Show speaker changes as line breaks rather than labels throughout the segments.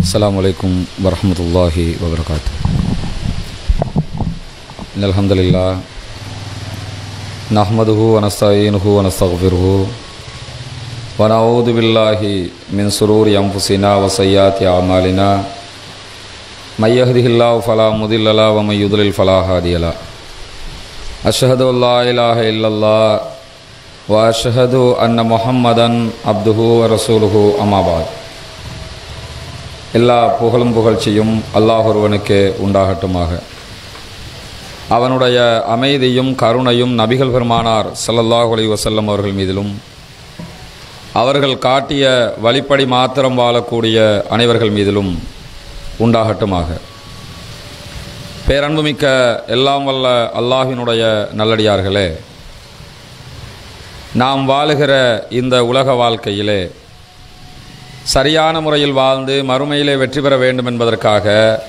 السلام عليكم ورحمة الله وبركاته إن الحمد لله نحمده ونستعينه ونستغفره ونعوذ بالله من سرور أنفسنا وسيئات أعمالنا من يهده الله فلا مضل له ومن يضلل فلا هادي له أشهد أن لا إله إلا الله وأشهد أن محمدا عبده ورسوله أما بعد எல்லா புகழும் புகழ்ச்சியும் அல்லாஹ் ஒருவனுக்கே உண்டாகட்டுமாக அவனுடைய அமைதியும் கருணையும் நபிகள் பெருமானார் ஸல்லல்லாஹு அலைஹி வஸல்லம் அவர்கள் மீதிலும் அவர்கள் காட்டிய வழிப்படி மாத்திரம் வாழக்கூடிய அனைவர்கள் மீதிலும் உண்டாகட்டுமாக பேரன்புமிக்க எல்லாம் வல்ல அல்லாஹினுடைய நல்லடியார்களே நாம் வாழுகிற இந்த உலக வாழ்க்கையிலே சரியான முறையில் வாழ்ந்து மறுமையிலே வெற்றி பெற வேண்டும் என்பதற்காக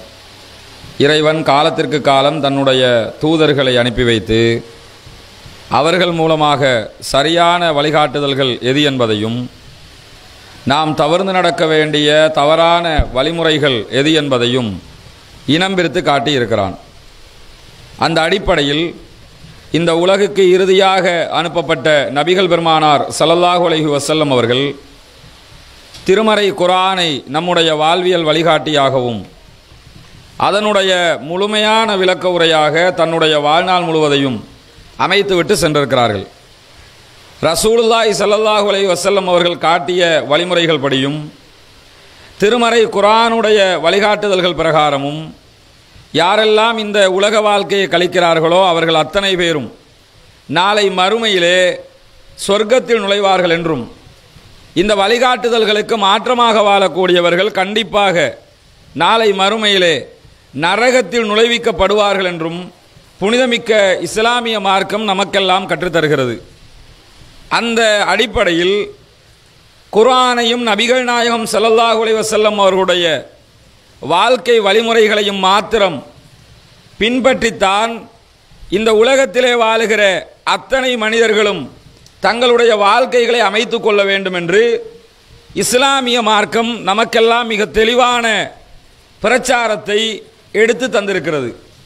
இறைவன் காலத்திற்கு காலம் தன்னுடைய தூதர்களை அனுப்பி வைத்து அவர்கள் மூலமாக சரியான வழிகாட்டுதல்கள் எது என்பதையும் நாம் தவறுந்து நடக்க வேண்டிய தவறான வழிமுறைகள் எது என்பதையும் இனம் பிரித்து காட்டியிருக்கிறான் அந்த அடிப்படையில் இந்த உலகுக்கு இறுதியாக அனுப்பப்பட்ட நபிகள் பெருமானார் ஸல்லல்லாஹு அலைஹி வஸல்லம் அவர்கள் திருமறை குரானை நம்முடைய வாழ்வியல் வழிகாட்டியாகவும் அதனுடைய முழுமையான விளக்க உரையாக தன்னுடைய வாழ்நாள் முழுவதையும் அமைத்துவிட்டு சென்றிருக்கிறார்கள் ரசூலுல்லாஹி ஸல்லல்லாஹு அலைஹி வஸல்லம் அவர்கள் காட்டிய வழிமுறைகள் படியும் திருமறை குரானுடைய வழிகாட்டுதல்கள் பிரகாரமும் யாரெல்லாம் இந்த உலக வாழ்க்கையை கழிக்கிறார்களோ அவர்கள் அத்தனை பேரும் நாளை மறுமையிலே சொர்க்கத்தில் நுழைவார்கள் என்றும் இந்த வழிகாட்டுதல்களுக்கு மாற்றமாக வாழக்கூடியவர்கள் கண்டிப்பாக நாளை மறுமையிலே நரகத்தில் நுழைவிக்கப்படுவார்கள் என்றும் புனிதமிக்க இஸ்லாமிய மார்க்கம் நமக்கெல்லாம் கற்றுத்தருகிறது அந்த அடிப்படையில் குர்ஆனையும் நபிகள் நாயகம் ஸல்லல்லாஹு அலைஹி வஸல்லம் அவர்களுடைய வாழ்க்கை வழிமுறைகளையும் மாத்திரம் பின்பற்றித்தான் இந்த உலகத்திலே வாழுகிற அத்தனை மனிதர்களும் தங்களுடைய வாழ்க்கைகளை அமைத்து கொள்ள வேண்டும் என்று இஸ்லாமிய மார்க்கம் நமக்கெல்லாம் மிக தெளிவான பிரச்சாரத்தை எடுத்து தந்திருக்கிறது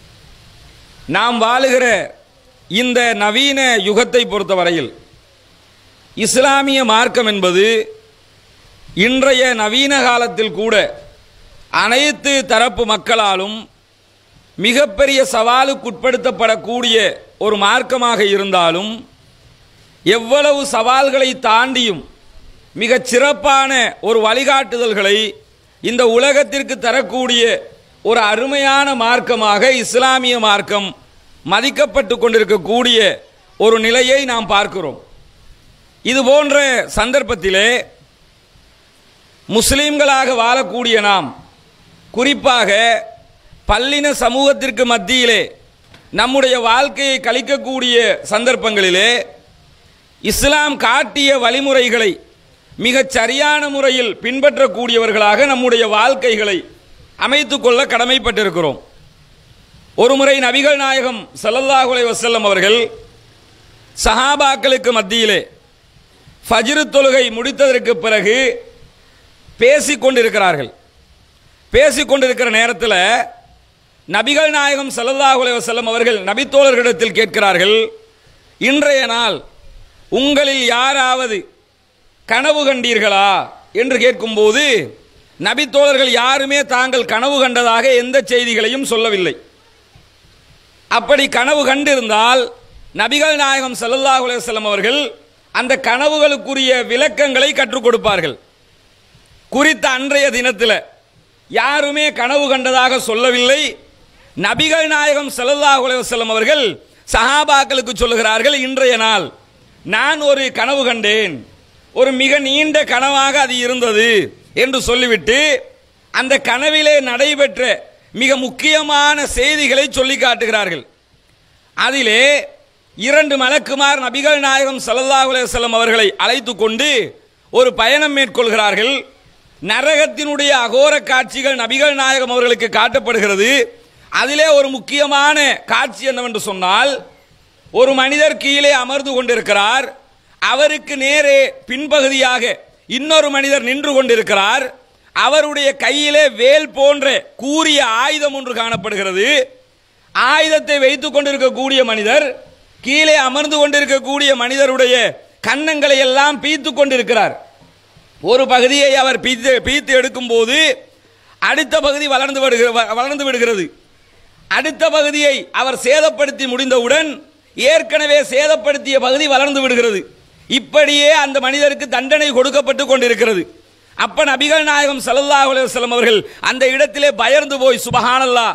நாம் வாழுகிற இந்த நவீன யுகத்தை பொறுத்தவரையில் இஸ்லாமிய மார்க்கம் என்பது இன்றைய நவீன காலத்தில் கூட அனைத்து தரப்பு மக்களாலும் மிகப்பெரிய சவாலுக்குட்படுத்தப்படக்கூடிய ஒரு மார்க்கமாக இருந்தாலும் எவ்வளவு சவால்களை தாண்டியும் மிகச் சிறப்பான ஒரு வழிகாட்டுதல்களை இந்த உலகத்திற்கு தரக்கூடிய ஒரு அருமையான மார்க்கமாக இஸ்லாமிய மார்க்கம் மதிக்கப்பட்டு கொண்டிருக்கக்கூடிய ஒரு நிலையை நாம் பார்க்கிறோம் இது போன்ற சந்தர்ப்பத்திலே முஸ்லிம்களாக வாழக்கூடிய நாம் குறிப்பாக பல்லின சமூகத்திற்கு மத்தியிலே நம்முடைய வாழ்க்கையை கழிக்கக்கூடிய சந்தர்ப்பங்களிலே இஸ்லாம் காட்டிய வழிமுறைகளை மிகச் சரியான முறையில் பின்பற்றக்கூடியவர்களாக நம்முடைய வாழ்க்கைகளை அமைத்து கொள்ள கடமைப்பட்டிருக்கிறோம் ஒருமுறை நபிகள் நாயகம் ஸல்லல்லாஹு அலைஹி வஸல்லம் அவர்கள் சஹாபாக்களுக்கு மத்தியிலே ஃபஜ்ரு தொழுகை முடித்ததற்கு பிறகு பேசிக் கொண்டிருக்கிறார்கள் பேசிக் கொண்டிருக்கிற நேரத்தில் நபிகள் நாயகம் ஸல்லல்லாஹு அலைஹி வஸல்லம் அவர்கள் நபித்தோழர்களிடத்தில் கேட்கிறார்கள் இன்றைய நாள் உங்களில் யாராவது கனவு கண்டீர்களா என்று கேட்கும்போது நபித்தோழர்கள் யாருமே தாங்கள் கனவு கண்டதாக எந்த செய்திகளையும் சொல்லவில்லை அப்படி கனவு கண்டிருந்தால் நபிகள் நாயகம் ஸல்லல்லாஹு அலைஹி வஸல்லம் அவர்கள் அந்த கனவுகளுக்குரிய விளக்கங்களை கற்றுக் கொடுப்பார்கள் குறித்த அன்றைய தினத்தில் யாருமே கனவு கண்டதாக சொல்லவில்லை நபிகள் நாயகம் ஸல்லல்லாஹு அலைஹி வஸல்லம் அவர்கள் சஹாபாக்களுக்கு சொல்லுகிறார்கள் இன்றைய நாள் நான் ஒரு கனவு கண்டேன் ஒரு மிக நீண்ட கனவாக அது இருந்தது என்று சொல்லிவிட்டு அந்த கனவிலே நடைபெற்ற மிக முக்கியமான செய்திகளை சொல்லி காட்டுகிறார்கள் அதிலே இரண்டு மலக்குமார் நபிகள் நாயகம் ஸல்லல்லாஹு அலைஹி வஸல்லம் அவர்களை அழைத்து கொண்டு ஒரு பயணம் மேற்கொள்கிறார்கள் நரகத்தினுடைய அகோர காட்சிகள் நபிகள் நாயகம் அவர்களுக்கு காட்டப்படுகிறது அதிலே ஒரு முக்கியமான காட்சி என்னவென்று சொன்னால் ஒரு மனிதர் கீழே அமர்ந்து கொண்டிருக்கிறார் அவருக்கு நேரே பின்பகுதியாக இன்னொரு மனிதர் நின்று கொண்டிருக்கிறார் அவருடைய கையிலே வேல் போன்ற கூரிய ஆயுதம் ஒன்று காணப்படுகிறது ஆயுதத்தை வைத்துக் கொண்டிருக்கக்கூடிய மனிதர் கீழே அமர்ந்து கொண்டிருக்கக்கூடிய மனிதருடைய கன்னங்களை எல்லாம் பீத்து கொண்டிருக்கிறார் ஒரு பகுதியை அவர் பீத்து பீத்து எடுக்கும் போது அடுத்த பகுதி வளர்ந்து விடுகிற வளர்ந்து விடுகிறது அடுத்த பகுதியை அவர் சேதப்படுத்தி முடிந்தவுடன் ஏற்கனவே சேதப்படுத்திய பகுதி வளர்ந்து விடுகிறது இப்படியே அந்த மனிதருக்கு தண்டனை கொடுக்கப்பட்டு கொண்டிருக்கிறது அப்ப நபிகள் நாயகம் ஸல்லல்லாஹு அலைஹி வஸல்லம் அவர்கள் அந்த இடத்திலே பயர்ந்து போய் சுபஹானல்லாஹ்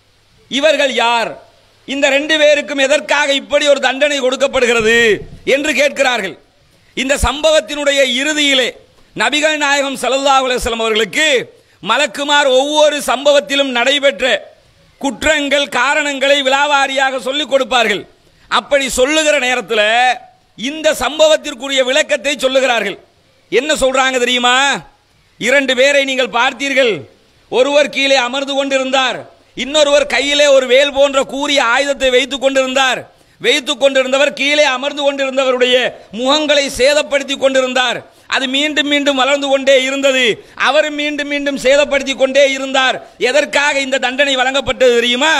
இவர்கள் யார் இந்த ரெண்டு பேருக்கும் எதற்காக இப்படி ஒரு தண்டனை கொடுக்கப்படுகிறது என்று கேட்கிறார்கள் இந்த சம்பவத்தினுடைய இறுதியிலே நபிகள் நாயகம் ஸல்லல்லாஹு அலைஹி வஸல்லம் அவர்களுக்கு மலக்குமார் ஒவ்வொரு சம்பவத்திலும் நடைபெற்ற குற்றங்கள் காரணங்களை விலாவாரியாக சொல்லிக் கொடுப்பார்கள் அப்படி சொல்லுகிற நேரத்தில் இந்த சம்பவத்திற்குரிய விளக்கத்தை சொல்லுகிறார்கள் என்ன சொல்றாங்க தெரியுமா இரண்டு பேரை நீங்கள் பார்த்தீர்கள் ஒருவர் கீழே அமர்ந்து கொண்டிருந்தார் இன்னொருவர் கையிலே ஒரு வேல் போன்ற கூறிய ஆயுதத்தை வைத்துக் கொண்டிருந்தார் வைத்துக் கொண்டிருந்தவர் கீழே அமர்ந்து கொண்டிருந்தவருடைய முகங்களை சேதப்படுத்தி கொண்டிருந்தார் அது மீண்டும் மீண்டும் வளர்ந்து கொண்டே இருந்தது அவர் மீண்டும் மீண்டும் சேதப்படுத்தி கொண்டே இருந்தார் எதற்காக இந்த தண்டனை வழங்கப்பட்டது தெரியுமா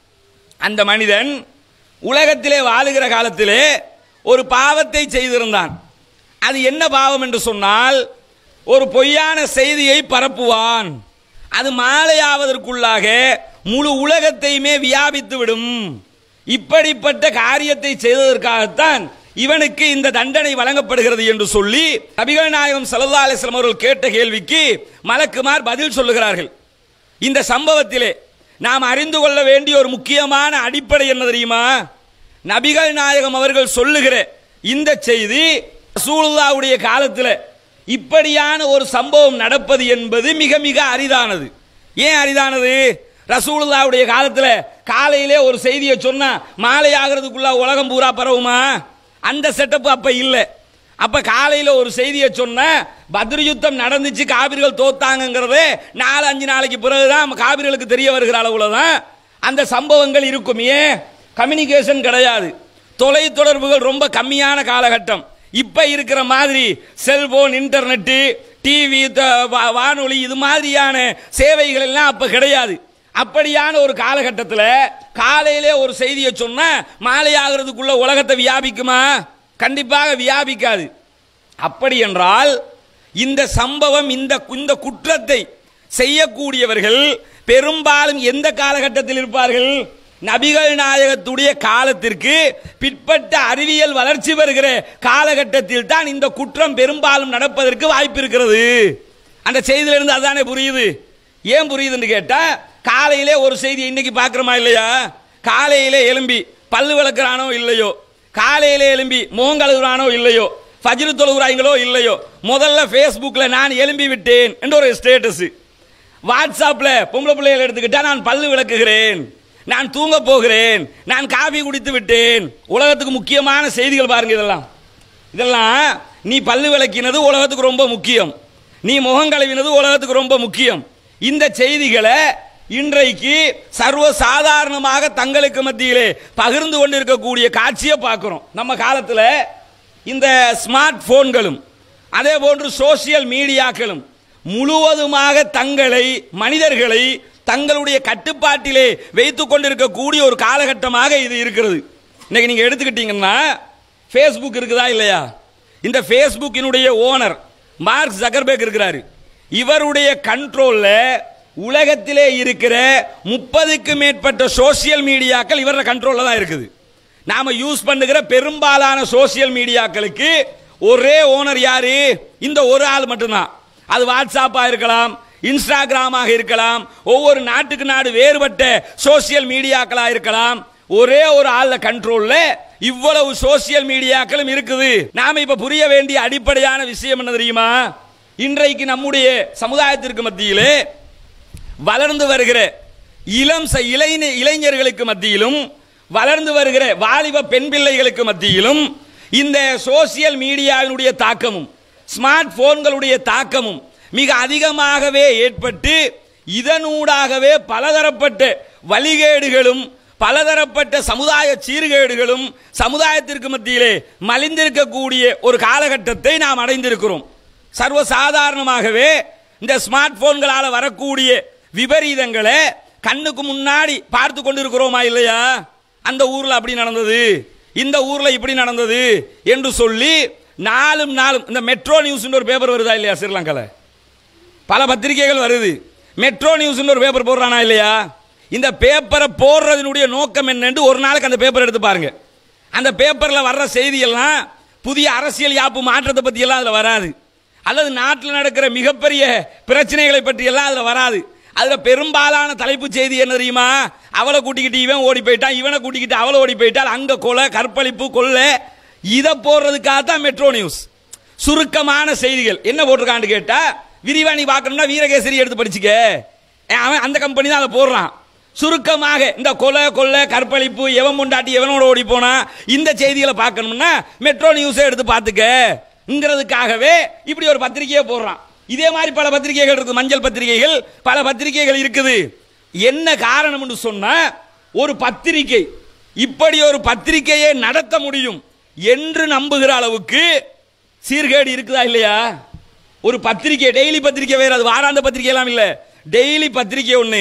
அந்த மனிதன் உலகத்திலே வாழுகிற காலத்திலே ஒரு பாவத்தை செய்திருந்தான் அது என்ன பாவம் என்று சொன்னால் ஒரு பொய்யான செய்தியை பரப்புவான் அது மாலையாவதற்குள்ளாக முழு உலகத்தையுமே வியாபித்து விடும் இப்படிப்பட்ட காரியத்தை செய்ததற்காகத்தான் இவனுக்கு இந்த தண்டனை வழங்கப்படுகிறது என்று சொல்லி நபிகள் நாயகம் ஸல்லல்லாஹு அலைஹி வஸல்லம் அவர்கள் கேட்ட கேள்விக்கு மலக்குமார் பதில் சொல்லுகிறார்கள் இந்த சம்பவத்திலே நாம் அறிந்து கொள்ள வேண்டிய ஒரு முக்கியமான அடிப்படை என்ன தெரியுமா நபிகள் நாயகம் அவர்கள் சொல்லுகிற இந்த செய்தி ரசூலுல்லாவுடைய காலத்தில் இப்படியான ஒரு சம்பவம் நடப்பது என்பது மிக மிக அரிதானது ஏன் அரிதானது ரசூலுல்லாவுடைய காலத்தில் காலையிலே ஒரு செய்தியை சொன்னா மாலை ஆகிறதுக்குள்ள உலகம் பூரா பரவுமா அந்த செட்டப் அப்ப இல்லை அப்ப காலையில ஒரு செய்தியை சொன்ன பத்ரு யுத்தம் நடந்துச்சு காபிர்கள் தோத்தாங்கிறது நாலு அஞ்சு நாளைக்கு பிறகுதான் காபிர்களுக்கு தெரிய வருகிற அளவுல தான் அந்த சம்பவங்கள் இருக்கும் ஏன் கம்யூனிகேஷன் கிடையாது தொலை தொடர்புகள் ரொம்ப கம்மியான காலகட்டம் இப்ப இருக்கிற மாதிரி செல்போன் இன்டர்நெட்டு டிவி வானொலி இது மாதிரியான சேவைகள் எல்லாம் அப்ப கிடையாது அப்படியான ஒரு காலகட்டத்தில் காலையிலே ஒரு செய்தியை சொன்ன மாலை ஆகிறதுக்குள்ள உலகத்தை வியாபிக்குமா கண்டிப்பாக வியாபிக்காது அப்படி என்றால் இந்த சம்பவம் இந்த இந்த குற்றத்தை செய்யக்கூடியவர்கள் பெரும்பாலும் எந்த காலகட்டத்தில் இருப்பார்கள் நபிகள் நாயகத்துடைய காலத்திற்கு பிற்பட்ட அறிவியல் வளர்ச்சி வருகிற காலகட்டத்தில் தான் இந்த குற்றம் பெரும்பாலும் நடப்பதற்கு வாய்ப்பு இருக்கிறது அந்த செய்தியிலிருந்து அதானே புரியுது ஏன் புரியுதுன்னு கேட்டா காலையிலே ஒரு செய்தி இன்னைக்கு பார்க்குறோமா இல்லையா காலையிலே எலும்பி பல்லு விளக்குறானோ இல்லையோ காலையிலே எலும்பி முகம் கழுவுறானோ இல்லையோ ஃபஜ்ரு தொழுகிறாங்களோ இல்லையோ முதல்ல ஃபேஸ்புக்கில் நான் எலும்பி விட்டேன் என்ற ஒரு ஸ்டேட்டஸ் வாட்ஸ்அப்பில் பொம்பளை பிள்ளைகள் எடுத்துக்கிட்டா நான் பல்லு விளக்குகிறேன் நான் தூங்க போகிறேன் நான் காபி குடித்து விட்டேன் உலகத்துக்கு முக்கியமான செய்திகள் பாருங்க இதெல்லாம் இதெல்லாம் நீ பல்லு விளக்கினது உலகத்துக்கு ரொம்ப முக்கியம் நீ முகம் கழுவினது உலகத்துக்கு ரொம்ப முக்கியம் இந்த செய்திகளை இன்றைக்கு சர்வ சாதாரணமாக தங்களுக்கு மத்தியிலே பகிர்ந்து கொண்டிருக்கக்கூடிய காட்சியை பார்க்கிறோம் நம்ம காலத்தில் இந்த ஸ்மார்ட் போன்களும் அதே போன்று சோசியல் மீடியாக்களும் முழுவதுமாக தங்களை மனிதர்களை தங்களுடைய கட்டுப்பாட்டிலே வைத்துக் கொண்டிருக்கக்கூடிய ஒரு காலகட்டமாக இது இருக்கிறது இன்னைக்கு நீங்க எடுத்துக்கிட்டீங்கன்னா ஃபேஸ்புக் இருக்குதா இல்லையா இந்த ஃபேஸ்புக்கினுடைய ஓனர் மார்க் ஜக்கர்பேக் இருக்கிறாரு இவருடைய கண்ட்ரோல்ல உலகத்திலே இருக்கிற முப்பதுக்கு மேற்பட்ட சோசியல் மீடியாக்கள் இவர கண்ட்ரோல்ல தான் இருக்குது நாம யூஸ் பண்ணுகிற பெரும்பாலான சோசியல் மீடியாக்களுக்கு ஒரே ஓனர் யாரு இந்த ஒரு ஆள் மட்டும்தான் அது வாட்ஸ்அப்பா இருக்கலாம் இன்ஸ்டாகிராமாக இருக்கலாம் ஒவ்வொரு நாட்டுக்கு நாடு வேறுபட்ட சோசியல் மீடியாக்களா இருக்கலாம் ஒரே ஒரு ஆள்ல கண்ட்ரோல்ல இவ்வளவு சோசியல் மீடியாக்களும் இருக்குது நாம இப்ப புரிய வேண்டிய அடிப்படையான விஷயம் என்ன தெரியுமா இன்றைக்கு நம்முடைய சமுதாயத்திற்கு மத்தியிலே வளர்ந்து வருகிற இளம் ச- இளைஞ இளைஞர்களுக்கு மத்தியிலும் வளர்ந்து வருகிற வாலிப பெண் பிள்ளைகளுக்கு மத்தியிலும் இந்த சோசியல் மீடியாவினுடைய தாக்கமும் ஸ்மார்ட் போன்களுடைய தாக்கமும் மிக அதிகமாகவே ஏற்பட்டு இதனூடாகவே பலதரப்பட்ட வழிகேடுகளும் பலதரப்பட்ட சமுதாய சீர்கேடுகளும் சமுதாயத்திற்கு மத்தியிலே மலிந்திருக்கக்கூடிய ஒரு காலகட்டத்தை நாம் அடைந்திருக்கிறோம் சர்வசாதாரணமாகவே இந்த ஸ்மார்ட் போன்களால வரக்கூடிய விபரீதங்களை கண்ணுக்கு முன்னாடி பார்த்து கொண்டு இருக்கிறோமா இல்லையா அந்த ஊர்ல அப்படி நடந்தது இந்த ஊர்ல இப்படி நடந்தது என்று சொல்லி நாளும் நாளும் இந்த மெட்ரோ நியூஸ் ஒரு பேப்பர் வருதா இல்லையா ஸ்ரீலங்கால பல பத்திரிகைகள் வருது மெட்ரோ நியூஸ்னு ஒரு பேப்பர் போடுறானா இல்லையா இந்த பேப்பரை போடுறதுனுடைய நோக்கம் என்னன்னு ஒரு நாளைக்கு அந்த பேப்பர் எடுத்து பாருங்க அந்த பேப்பரில் வர்ற செய்தியெல்லாம் புதிய அரசியல் யாப்பு மாற்றத்தை பற்றி எல்லாம் அதில் வராது அல்லது நாட்டில் நடக்கிற மிகப்பெரிய பிரச்சனைகளை பற்றி எல்லாம் அதில் வராது அதில் பெரும்பாலான தலைப்புச் செய்தி என்ன தெரியுமா அவளை கூட்டிக்கிட்டு இவன் ஓடி போயிட்டான் இவனை கூட்டிக்கிட்டு அவளை ஓடி போயிட்டால் அங்கே கொலை கற்பழிப்பு கொள்ளை இதை போடுறதுக்காக தான் மெட்ரோ நியூஸ் சுருக்கமான செய்திகள் என்ன போட்டிருக்கான்னு கேட்டா விரிவா நீ பார்க்கணும்னா வீரகேசரி எடுத்து படிச்சுக்க ஏன் அவன் அந்த கம்பெனி தான் அதை போடுறான் சுருக்கமாக இந்த கொலை கொள்ளை கற்பழிப்பு எவன் முண்டாட்டி எவனோட ஓடி போனா இந்த செய்திகளை பார்க்கணும்னா மெட்ரோ நியூஸை எடுத்து பார்த்துக்கங்கிறதுக்காகவே இப்படி ஒரு பத்திரிகையை போடுறான் இதே மாதிரி பல பத்திரிகைகள் இருக்குது மஞ்சள் பத்திரிகைகள் பல பத்திரிகைகள் இருக்குது என்ன காரணம்னு சொன்னா ஒரு பத்திரிகை இப்படி ஒரு பத்திரிகையை நடத்த முடியும் என்று நம்புகிற அளவுக்கு சீர்கேடு இருக்குதா இல்லையா ஒரு பத்திரிகை டெய்லி பத்திரிகை வேற அது வாராந்த பத்திரிகை எல்லாம் இல்ல டெய்லி பத்திரிகை ஒண்ணு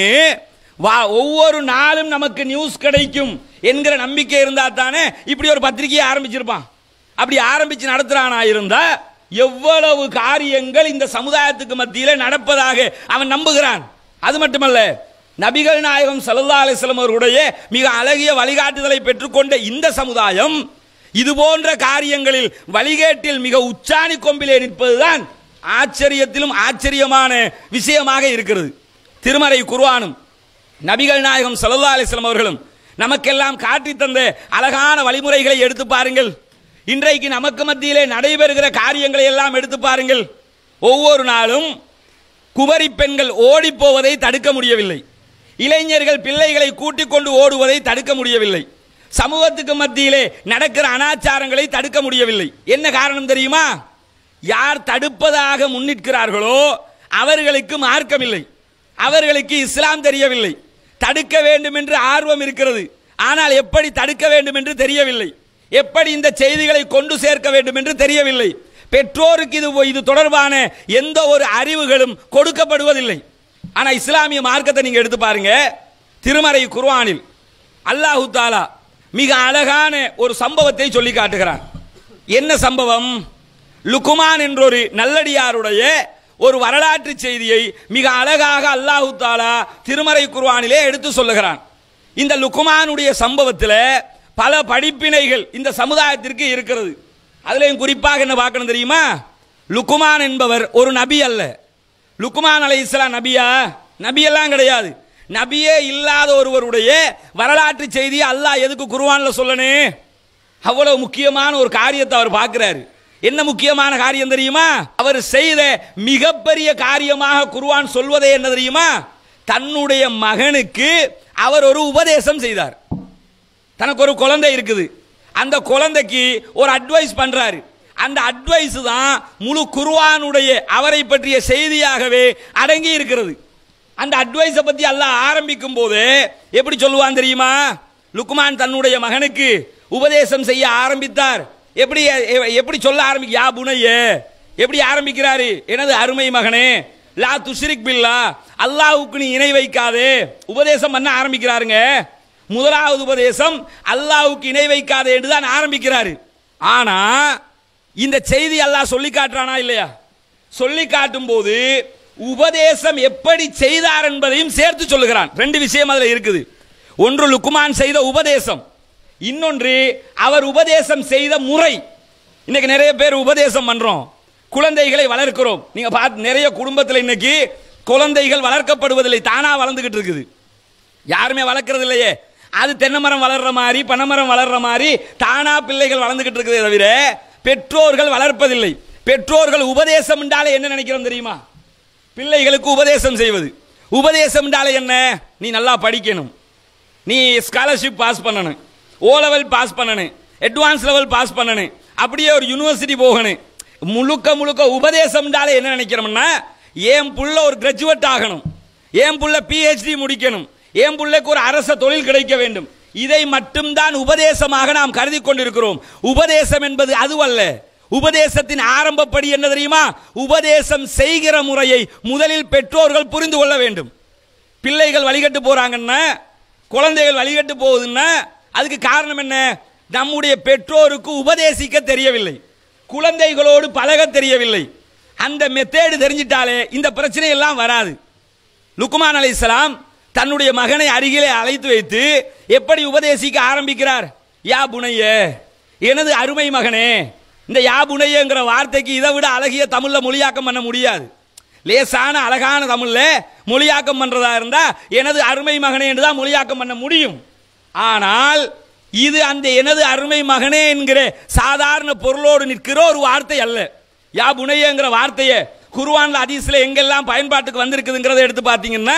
வா ஒவ்வொரு நாளும் நமக்கு நியூஸ் கிடைக்கும் என்கிற நம்பிக்கை இருந்தா தானே இப்படி ஒரு பத்திரிகையை ஆரம்பிச்சிருப்பான் அப்படி ஆரம்பிச்சு நடத்துறானா இருந்தா எவ்வளவு காரியங்கள் இந்த சமுதாயத்துக்கு மத்தியில நடப்பதாக அவன் நம்புகிறான் அது மட்டுமல்ல நபிகள் நாயகம் சல்லா அலிஸ்லாம் அவர்களுடைய மிக அழகிய வழிகாட்டுதலை பெற்றுக்கொண்ட இந்த சமுதாயம் இது போன்ற காரியங்களில் வழிகேட்டில் மிக உச்சாணி கொம்பிலே நிற்பதுதான் ஆச்சரியத்திலும் ஆச்சரியமான விஷயமாக இருக்கிறது திருமறை குர்ஆனும் நபிகள் நாயகம் சல்லா அலிஸ்லாம் அவர்களும் நமக்கெல்லாம் காட்டி தந்த அழகான வழிமுறைகளை எடுத்து பாருங்கள் இன்றைக்கு நமக்கு மத்தியிலே நடைபெறுகிற காரியங்களை எல்லாம் எடுத்து பாருங்கள் ஒவ்வொரு நாளும் குமரி பெண்கள் ஓடி போவதை தடுக்க முடியவில்லை இளைஞர்கள் பிள்ளைகளை கூட்டிக் கொண்டு ஓடுவதை தடுக்க முடியவில்லை சமூகத்துக்கு மத்தியிலே நடக்கிற அனாச்சாரங்களை தடுக்க முடியவில்லை என்ன காரணம் தெரியுமா யார் தடுப்பதாக முன்னிற்கிறார்களோ அவர்களுக்கு மார்க்கமில்லை அவர்களுக்கு இஸ்லாம் தெரியவில்லை தடுக்க வேண்டும் என்று ஆர்வம் இருக்கிறது ஆனால் எப்படி தடுக்க வேண்டும் என்று தெரியவில்லை எப்படி இந்த செய்திகளை கொண்டு சேர்க்க வேண்டும் என்று தெரியவில்லை பெற்றோருக்கு இது இது தொடர்பான எந்த ஒரு அறிவுகளும் கொடுக்கப்படுவதில்லை ஆனா இஸ்லாமிய மார்க்கத்தை நீங்க எடுத்து பாருங்க திருமறை குர்ஆனில் அல்லாஹு தாலா மிக அழகான ஒரு சம்பவத்தை சொல்லி காட்டுகிறான் என்ன சம்பவம் லுக்குமான் என்றொரு நல்லடியாருடைய ஒரு வரலாற்று செய்தியை மிக அழகாக அல்லாஹு தாலா திருமறை குர்ஆனிலே எடுத்து சொல்லுகிறான் இந்த லுக்குமானுடைய சம்பவத்தில் பல படிப்பினைகள் இந்த சமுதாயத்திற்கு இருக்கிறது அதுலயும் குறிப்பாக என்ன பார்க்கணும் தெரியுமா லுக்குமான் என்பவர் ஒரு நபி அல்ல லுக்குமான் அலை இஸ்லாம் நபியா நபியெல்லாம் கிடையாது நபியே இல்லாத ஒருவருடைய வரலாற்று செய்தியை அல்லாஹ் எதுக்கு குருவான்ல சொல்லணும் அவ்வளவு முக்கியமான ஒரு காரியத்தை அவர் பார்க்கிறாரு என்ன முக்கியமான காரியம் தெரியுமா அவர் செய்த மிகப்பெரிய காரியமாக குருவான் சொல்வதே என்ன தெரியுமா தன்னுடைய மகனுக்கு அவர் ஒரு உபதேசம் செய்தார் தனக்கு ஒரு குழந்தை இருக்குது அந்த குழந்தைக்கு ஒரு அட்வைஸ் பண்றாரு அந்த அட்வைஸ் தான் முழு குர்ஆனுடைய அவரை பற்றிய செய்தியாகவே அடங்கி இருக்கிறது அந்த அட்வைஸை பத்தி அல்லாஹ் ஆரம்பிக்கும் போது எப்படி சொல்லுவான் தெரியுமா லுக்மான் தன்னுடைய மகனுக்கு உபதேசம் செய்ய ஆரம்பித்தார் எப்படி எ- எப்படி சொல்ல ஆரம்பிக்க யா புனையே எப்படி ஆரம்பிக்கிறாரு எனது அருமை மகனே லா துஷ்ரிக் பில்லா அல்லாஹ்வுக்கு நீ இணை வைக்காதே உபதேசம் பண்ண ஆரம்பிக்கிறாருங்க முதலாவது உபதேசம் அல்லாஹ்வுக்கு இணை வைக்காதே என்று தான் ஆரம்பிக்கிறாரு ஆனா இந்த செய்தி அல்லாஹ் சொல்லி காட்டுறானா இல்லையா சொல்லி காட்டும் போது உபதேசம் எப்படி செய்தார் என்பதையும் சேர்த்து சொல்லுகிறான் ரெண்டு விஷயம் அதுல இருக்குது ஒன்று லுக்குமான் செய்த உபதேசம் இன்னொன்று அவர் உபதேசம் செய்த முறை இன்னைக்கு நிறைய பேர் உபதேசம் பண்றோம் குழந்தைகளை வளர்க்கிறோம் நீங்க பார்த்து நிறைய குடும்பத்தில் இன்னைக்கு குழந்தைகள் வளர்க்கப்படுவதில்லை தானா வளர்ந்துகிட்டு இருக்குது யாருமே வளர்க்கறது இல்லையே அது தென்னை மரம் வளர்ற மாதிரி பனைமரம் வளர்ற மாதிரி தானா பிள்ளைகள் வளர்ந்துகிட்டு இருக்குதே தவிர பெற்றோர்கள் வளர்ப்பதில்லை பெற்றோர்கள் உபதேசம் என்றாலே என்ன நினைக்கிறோம் தெரியுமா பிள்ளைகளுக்கு உபதேசம் செய்வது உபதேசம் என்றாலே என்ன நீ நல்லா படிக்கணும் நீ ஸ்காலர்ஷிப் பாஸ் பண்ணணும் ஓ லெவல் பாஸ் பண்ணணும் அட்வான்ஸ் லெவல் பாஸ் பண்ணணும் அப்படியே ஒரு யூனிவர்சிட்டி போகணும் முழுக்க முழுக்க உபதேசம்னாலே என்ன நினைக்கிறோம்னா என் புள்ள ஒரு கிராஜுவேட் ஆகணும் என் புள்ள பிஹெச்டி முடிக்கணும் என் புள்ளைக்கு ஒரு அரச தொழில் கிடைக்க வேண்டும் இதை மட்டும்தான் உபதேசமாக நாம் கருதி கொண்டிருக்கிறோம் உபதேசம் என்பது அதுவல்ல உபதேசத்தின் ஆரம்பப்படி என்ன தெரியுமா உபதேசம் செய்கிற முறையை முதலில் பெற்றோர்கள் புரிந்து கொள்ள வேண்டும் பிள்ளைகள் வழிகட்டு போறாங்கன்னா குழந்தைகள் வழிகட்டு போகுதுன்னா அதுக்கு காரணம் என்ன நம்முடைய பெற்றோருக்கு உபதேசிக்க தெரியவில்லை குழந்தைகளோடு பழக தெரியவில்லை அந்த மெத்தேடு தெரிஞ்சிட்டாலே இந்த பிரச்சனை எல்லாம் வராது லுக்குமான் அலைஹிஸ்ஸலாம் தன்னுடைய மகனை அருகிலே அழைத்து வைத்து எப்படி உபதேசிக்க ஆரம்பிக்கிறார் யா புனைய எனது அருமை மகனே இந்த யா புனையங்கிற வார்த்தைக்கு இதை விட அழகிய தமிழ்ல மொழியாக்கம் பண்ண முடியாது லேசான அழகான தமிழ்ல மொழியாக்கம் பண்றதா இருந்தா எனது அருமை மகனே என்று தான் மொழியாக்கம் பண்ண முடியும் ஆனால் இது அந்த எனது அருமை மகனே என்கிற சாதாரண பொருளோடு நிற்கிற ஒரு வார்த்தை அல்ல யா புனையங்கிற வார்த்தையை குர்ஆன்ல ஹதீஸ்ல எங்கெல்லாம் பயன்பாட்டுக்கு வந்திருக்குதுங்கிறத எடுத்து பார்த்தீங்கன்னா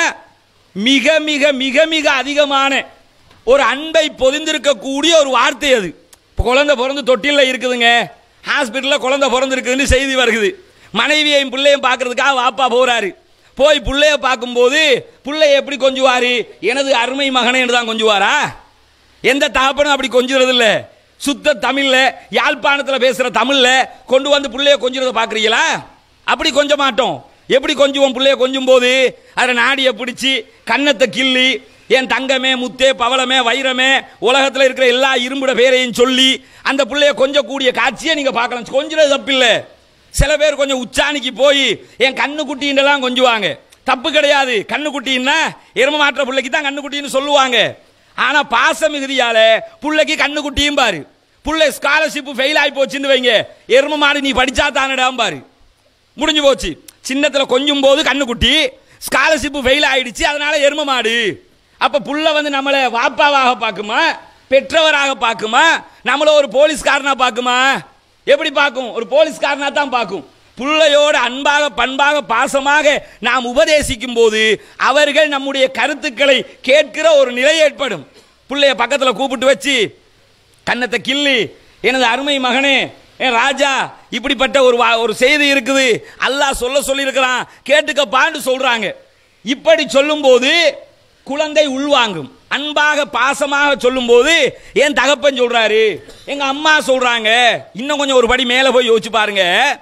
மிக மிக மிக மிக அதிகமான ஒரு அன்பை பொதிந்திருக்கக்கூடிய ஒரு வார்த்தை அது இப்போ குழந்தை பிறந்து தொட்டிலில் இருக்குதுங்க ஹாஸ்பிட்டலில் குழந்தை பிறந்திருக்குதுன்னு செய்தி வருகுது மனைவியையும் பிள்ளையும் பார்க்கறதுக்காக வாப்பா போறாரு போய் பிள்ளைய பார்க்கும்போது பிள்ளைய எப்படி கொஞ்சுவாரு எனது அருமை மகனே என்று தான் கொஞ்சுவாரா எந்த தகப்பனும் அப்படி கொஞ்சுறது இல்ல சுத்த தமிழ்ல யாழ்ப்பாணத்துல பேசுற தமிழ்ல கொண்டு வந்து புள்ளைய கொஞ்சுறத பாக்குறீங்களா அப்படி கொஞ்ச மாட்டோம் எப்படி கொஞ்சுவோம் புள்ளைய கொஞ்சும் போது அதை நாடிய பிடிச்சி கன்னத்தை கிள்ளி என் தங்கமே முத்தே பவளமே வைரமே உலகத்தில் இருக்கிற எல்லா இரும்புட பேரையும் சொல்லி அந்த புள்ளைய கொஞ்சக்கூடிய காட்சியை நீங்க பார்க்கலாம் கொஞ்சுறது தப்பில்லை சில பேர் கொஞ்சம் உச்சாணிக்கு போய் என் கண்ணு குட்டின்றலாம் கொஞ்சுவாங்க தப்பு கிடையாது கண்ணு குட்டின்னா எரும மாற்ற பிள்ளைக்கு தான் கண்ணு குட்டின்னு சொல்லுவாங்க ஆனா பாச மிகுதியால புள்ளைக்கு கண்ணு குட்டியும் பாரு புள்ளை ஸ்காலர்ஷிப் ஃபெயில் ஆகி போச்சுன்னு வைங்க எரும மாடு நீ படிச்சா தானடாம் பாரு முடிஞ்சு போச்சு சின்னத்துல கொஞ்சும் போது கண்ணுக்குட்டி ஸ்காலர்ஷிப் ஃபெயில் ஆயிடுச்சு அதனால எரும மாடு அப்ப புள்ள வந்து நம்மளை வாப்பாவாக பார்க்குமா பெற்றவராக பார்க்குமா நம்மள ஒரு போலீஸ்காரனா பார்க்குமா எப்படி பார்க்கும் ஒரு போலீஸ்காரனா தான் பார்க்கும் புள்ளையோடு அன்பாக பண்பாக பாசமாக நாம் உபதேசிக்கும் போது அவர்கள் நம்முடைய கருத்துக்களை கேட்கிற ஒரு நிலை ஏற்படும் புள்ளைய பக்கத்துல கூப்பிட்டு வச்சு கன்னத்தை கிள்ளி எனது அருமை மகனே என் ராஜா இப்படிப்பட்ட ஒரு வா- ஒரு செய்தி இருக்குது அல்லாஹ் சொல்ல சொல்லியிருக்கிறான் கேட்டுக்கப்பான்னு சொல்றாங்க இப்படி சொல்லும்போது குழந்தை உள்வாங்கும் அன்பாக பாசமாக சொல்லும்போது என் தகப்பன் சொல்றாரு எங்க அம்மா சொல்றாங்க இன்னும் கொஞ்சம் ஒரு படி மேல போய் யோசிச்சு பாருங்க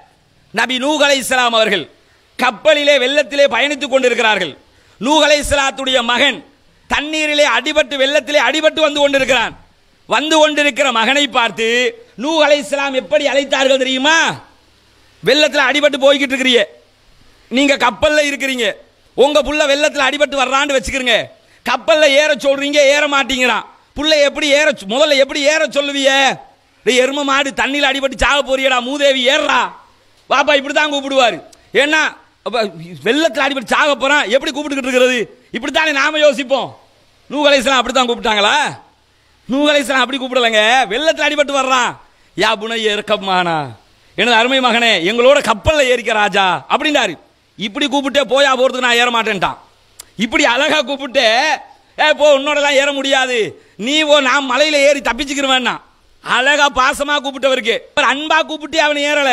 நபி நூஹ் அலைஹிஸ்ஸலாம் அவர்கள் கப்பலிலே வெள்ளத்திலே பயணித்துக் கொண்டிருக்கிறார்கள் நூஹ் அலைஹிஸ்ஸலாத்துடைய மகன் தண்ணீரிலே அடிபட்டு வெள்ளத்திலே அடிபட்டு வந்து கொண்டிருக்கிறான் வந்து கொண்டிருக்கிற மகனை பார்த்து நூஹ் அலைஹிஸ்ஸலாம் எப்படி அழைத்தார்கள் தெரியுமா வெள்ளத்தில் அடிபட்டு போய்கிட்டு இருக்கிறீங்க நீங்க கப்பல்ல இருக்கிறீங்க உங்க புள்ள வெள்ளத்தில் அடிபட்டு வர்றான்னு வச்சுக்கிறீங்க கப்பல்ல ஏற சொல்றீங்க ஏற மாட்டீங்கிறான் புள்ள எப்படி ஏற சொ- முதல்ல எப்படி ஏற சொல்லுவிய டேய் எரும மாடு தண்ணியில் அடிபட்டு சாக போறியடா மூதேவி ஏறுறா பாப்பா இப்படி தான் கூப்பிடுவாரு ஏன்னா அப்ப வெள்ளத்தில் அடிபட்டு சாக போறான் எப்படி கூப்பிட்டுக்கிட்டு இருக்கிறது இப்படித்தானே நாம யோசிப்போம் நூகலேசலாம் அப்படி தான் கூப்பிட்டாங்களா நூகலேசலாம் அப்படி கூப்பிடலங்க வெள்ளத்தில் அடிபட்டு வர்றான் யா புனைய இறக்கமானா எனது அருமை மகனே எங்களோட கப்பல்ல ஏறிக்க ராஜா அப்படின்னாரு இப்படி கூப்பிட்டே போயா போறதுக்கு நான் ஏற மாட்டேன்ட்டான் இப்படி அழகா கூப்பிட்டு ஏ போ உன்னோடலாம் ஏற முடியாது நீ ஓ நான் மலையில ஏறி தப்பிச்சுக்கிறவேன்னா அழகா பாசமா கூப்பிட்டவருக்கு அவர் அன்பா கூப்பிட்டு அவனை ஏறல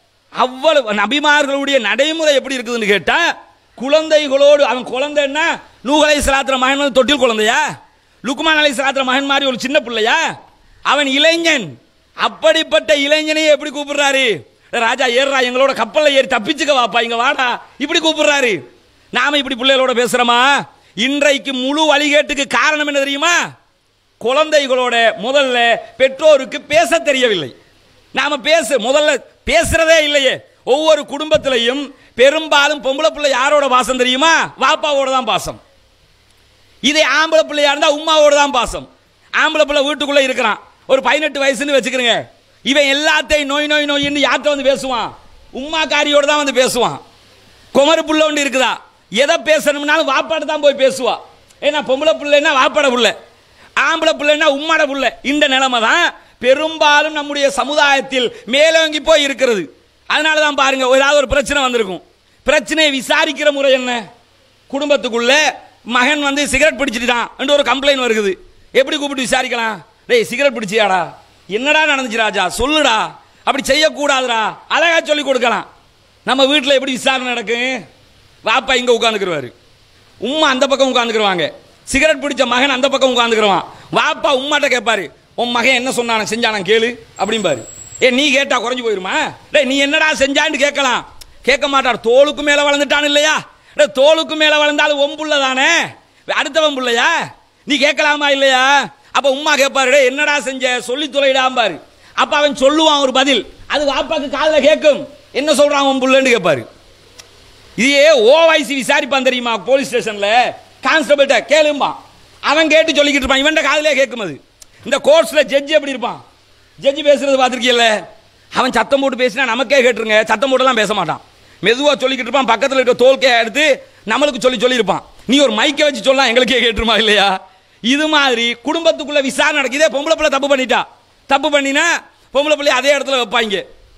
அவ்வளவு நபிமார்களுடைய நடைமுறை எப்படி இருக்குதுன்னு கேட்டா குழந்தைகளோடு அவன் குழந்தைன்னா நூகலை சலாத்திர மகன் வந்து தொட்டில் குழந்தையா லுக்மான் அலை சலாத்திர மகன் மாதிரி ஒரு சின்ன பிள்ளையா அவன் இளைஞன் அப்படிப்பட்ட இளைஞனையே எப்படி கூப்பிடுறாரு ராஜா ஏறுறா எங்களோட கப்பல்ல ஏறி தப்பிச்சுக்க வாப்பா இங்க வாடா இப்படி கூப்பிடுறாரு நாம இப்படி பிள்ளைகளோட பேசுறோமா இன்றைக்கு முழு வழிகேட்டுக்கு காரணம் என்ன தெரியுமா குழந்தைகளோட முதல்ல பெற்றோருக்கு பேச தெரியவில்லை நாம பேச முதல்ல பேசுறதே இல்லையே ஒவ்வொரு குடும்பத்திலையும் பெரும்பாலும் பொம்பளை பிள்ளை யாரோட பாசம் தெரியுமா வாப்பாவோட தான் பாசம் இதே ஆம்பளை பிள்ளையா இருந்தா உமாவோட தான் பாசம் ஆம்பளை பிள்ளை வீட்டுக்குள்ள இருக்கிறான் ஒரு பதினெட்டு வயசுன்னு வச்சுக்கிறேங்க இவன் எல்லாத்தையும் நோய் நோய் நோயின்னு யார்கிட்ட வந்து பேசுவான் உமாக்காரியோட தான் வந்து பேசுவான் குமரு புள்ள ஒன்று இருக்குதா எதை பேசணும்னாலும் வாப்பாடு தான் போய் பேசுவா ஏன்னா பொம்பளை பிள்ளைன்னா வாப்பாட புள்ள ஆம்பளை பிள்ளைன்னா உம்மாட புள்ள இந்த நிலைமை தான் பெரும்பாலும் நம்முடைய சமுதாயத்தில் மேலோங்கி போய் இருக்கிறது அதனால தான் பாருங்க ஏதாவது ஒரு பிரச்சனை வந்திருக்கும் பிரச்சனையை விசாரிக்கிற முறை என்ன குடும்பத்துக்குள்ள மகன் வந்து சிகரெட் பிடிச்சிட்டான் என்று ஒரு கம்ப்ளைண்ட் வருகுது எப்படி கூப்பிட்டு விசாரிக்கலாம் டேய் சிகரெட் பிடிச்சியாடா என்னடா நடந்துச்சு ராஜா சொல்லுடா அப்படி செய்யக்கூடாதுடா அழகா சொல்லி கொடுக்கலாம் நம்ம வீட்டில் எப்படி விசாரணை நடக்கும் வாப்பா இங்க உட்காந்துக்கிருவாரு உம்மா அந்த பக்கம் உட்காந்துக்கிருவாங்க சிகரெட் பிடிச்ச மகன் அந்த பக்கம் உட்காந்துக்கிருவான் வாப்பா உம்மாட்ட கேட்பாரு உன் மகன் என்ன சொன்னான செஞ்சான கேளு அப்படிம்பாரு ஏ நீ கேட்டா குறைஞ்சு போயிருமா டேய் நீ என்னடா செஞ்சான்னு கேட்கலாம் கேட்க மாட்டார் தோளுக்கு மேல வளர்ந்துட்டான் இல்லையா டேய் தோளுக்கு மேல வளர்ந்தாலும் ஒம்புள்ள தானே அடுத்தவன் புள்ளையா நீ கேட்கலாமா இல்லையா அப்ப உம்மா கேட்பாரு டேய் என்னடா செஞ்ச சொல்லி தொலைடாம்பாரு அப்ப அவன் சொல்லுவான் ஒரு பதில் அது வாப்பாக்கு காதுல கேட்கும் என்ன சொல்றான் உன் புள்ளன்னு கேட்பாரு இதையே ஓவைசி விசாரிப்பான் தெரியுமா போலீஸ் ஸ்டேஷன்ல கான்ஸ்டபிள்கிட்ட கேளும்பான் அவன் கேட்டு சொல்லிக்கிட்டு இருப்பான் இவன்ட காதுலயே கேட்கும் அது இந்த கோர்ட்ஸ்ல ஜட்ஜி எப்படி இருப்பான் ஜட்ஜி பேசுறது பார்த்துருக்கீல்ல அவன் சத்தம் போட்டு பேசினா நமக்கே கேட்டுருங்க சத்தம் போட்டுலாம் பேச மாட்டான் மெதுவா சொல்லிக்கிட்டு இருப்பான் பக்கத்தில் இருக்க தோல்கையை எடுத்து நம்மளுக்கு சொல்லி சொல்லியிருப்பான் நீ ஒரு மைக்கை வச்சு சொல்லலாம் எங்களுக்கே கேட்டுருமா இல்லையா இது மாதிரி குடும்பத்துக்குள்ள விசாரணை நடக்குதே பொம்பளை பிள்ளை தப்பு பண்ணிட்டா தப்பு பண்ணினா பொம்பளை பிள்ளை அதே இடத்துல வைப்பாங்க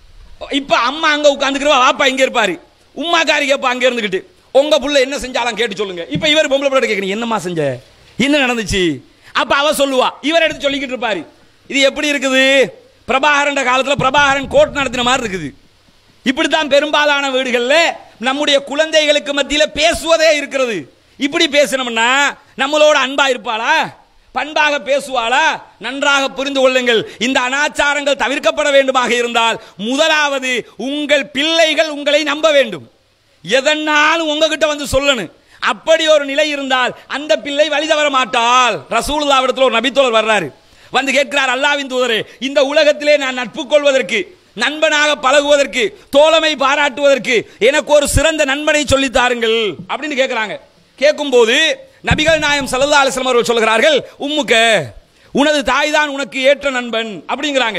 இப்ப அம்மா அங்க உட்காந்துக்கிறவா வாப்பா இங்க இருப்பாரு உம்மாக்காரி கேப்பா அங்க இருந்துகிட்டு உங்க புள்ள என்ன செஞ்சாலும் கேட்டு சொல்லுங்க இப்ப இவர் பொம்பளை பிள்ளை கேட்கணும் என்னம்மா செஞ்ச என்ன நடந்துச்சு அப்ப அவ சொல்லுவா இவர் எடுத்து சொல்லிக்கிட்டு இருப்பாரு இது எப்படி இருக்குது பிரபாகரன் காலத்துல பிரபாகரன் கோர்ட் நடத்தின மாதிரி இருக்குது இப்படித்தான் பெரும்பாலான வீடுகள்ல நம்முடைய குழந்தைகளுக்கு மத்தியில பேசுவதே இருக்கிறது இப்படி பேசணும்னா நம்மளோட அன்பா இருப்பாளா பண்பாக பேசுவாளா நன்றாக புரிந்து கொள்ளுங்கள் இந்த அனாச்சாரங்கள் தவிர்க்கப்பட வேண்டுமாக இருந்தால் முதலாவது உங்கள் பிள்ளைகள் உங்களை நம்ப வேண்டும் எதனாலும் உங்ககிட்ட வந்து சொல்லணும் அப்படி ஒரு நிலை இருந்தால் அந்த பிள்ளை வழி தவற மாட்டாள் ரசூலுல்லாவிடத்தில் ஒரு நபித்தோழர் வர்றாரு வந்து கேட்கிறார் அல்லாவின் தூதரே இந்த உலகத்திலே நான் நட்பு கொள்வதற்கு நண்பனாக பழகுவதற்கு தோழமை பாராட்டுவதற்கு எனக்கு ஒரு சிறந்த நண்பனை சொல்லித் தாருங்கள் அப்படின்னு கேட்கிறாங்க கேட்கும்போது நபிகள் நாயம் சல்லா அலிஸ்லாம் அவர்கள் சொல்கிறார்கள் உம்முக்க உனது தாய் தான் உனக்கு ஏற்ற நண்பன் அப்படிங்கிறாங்க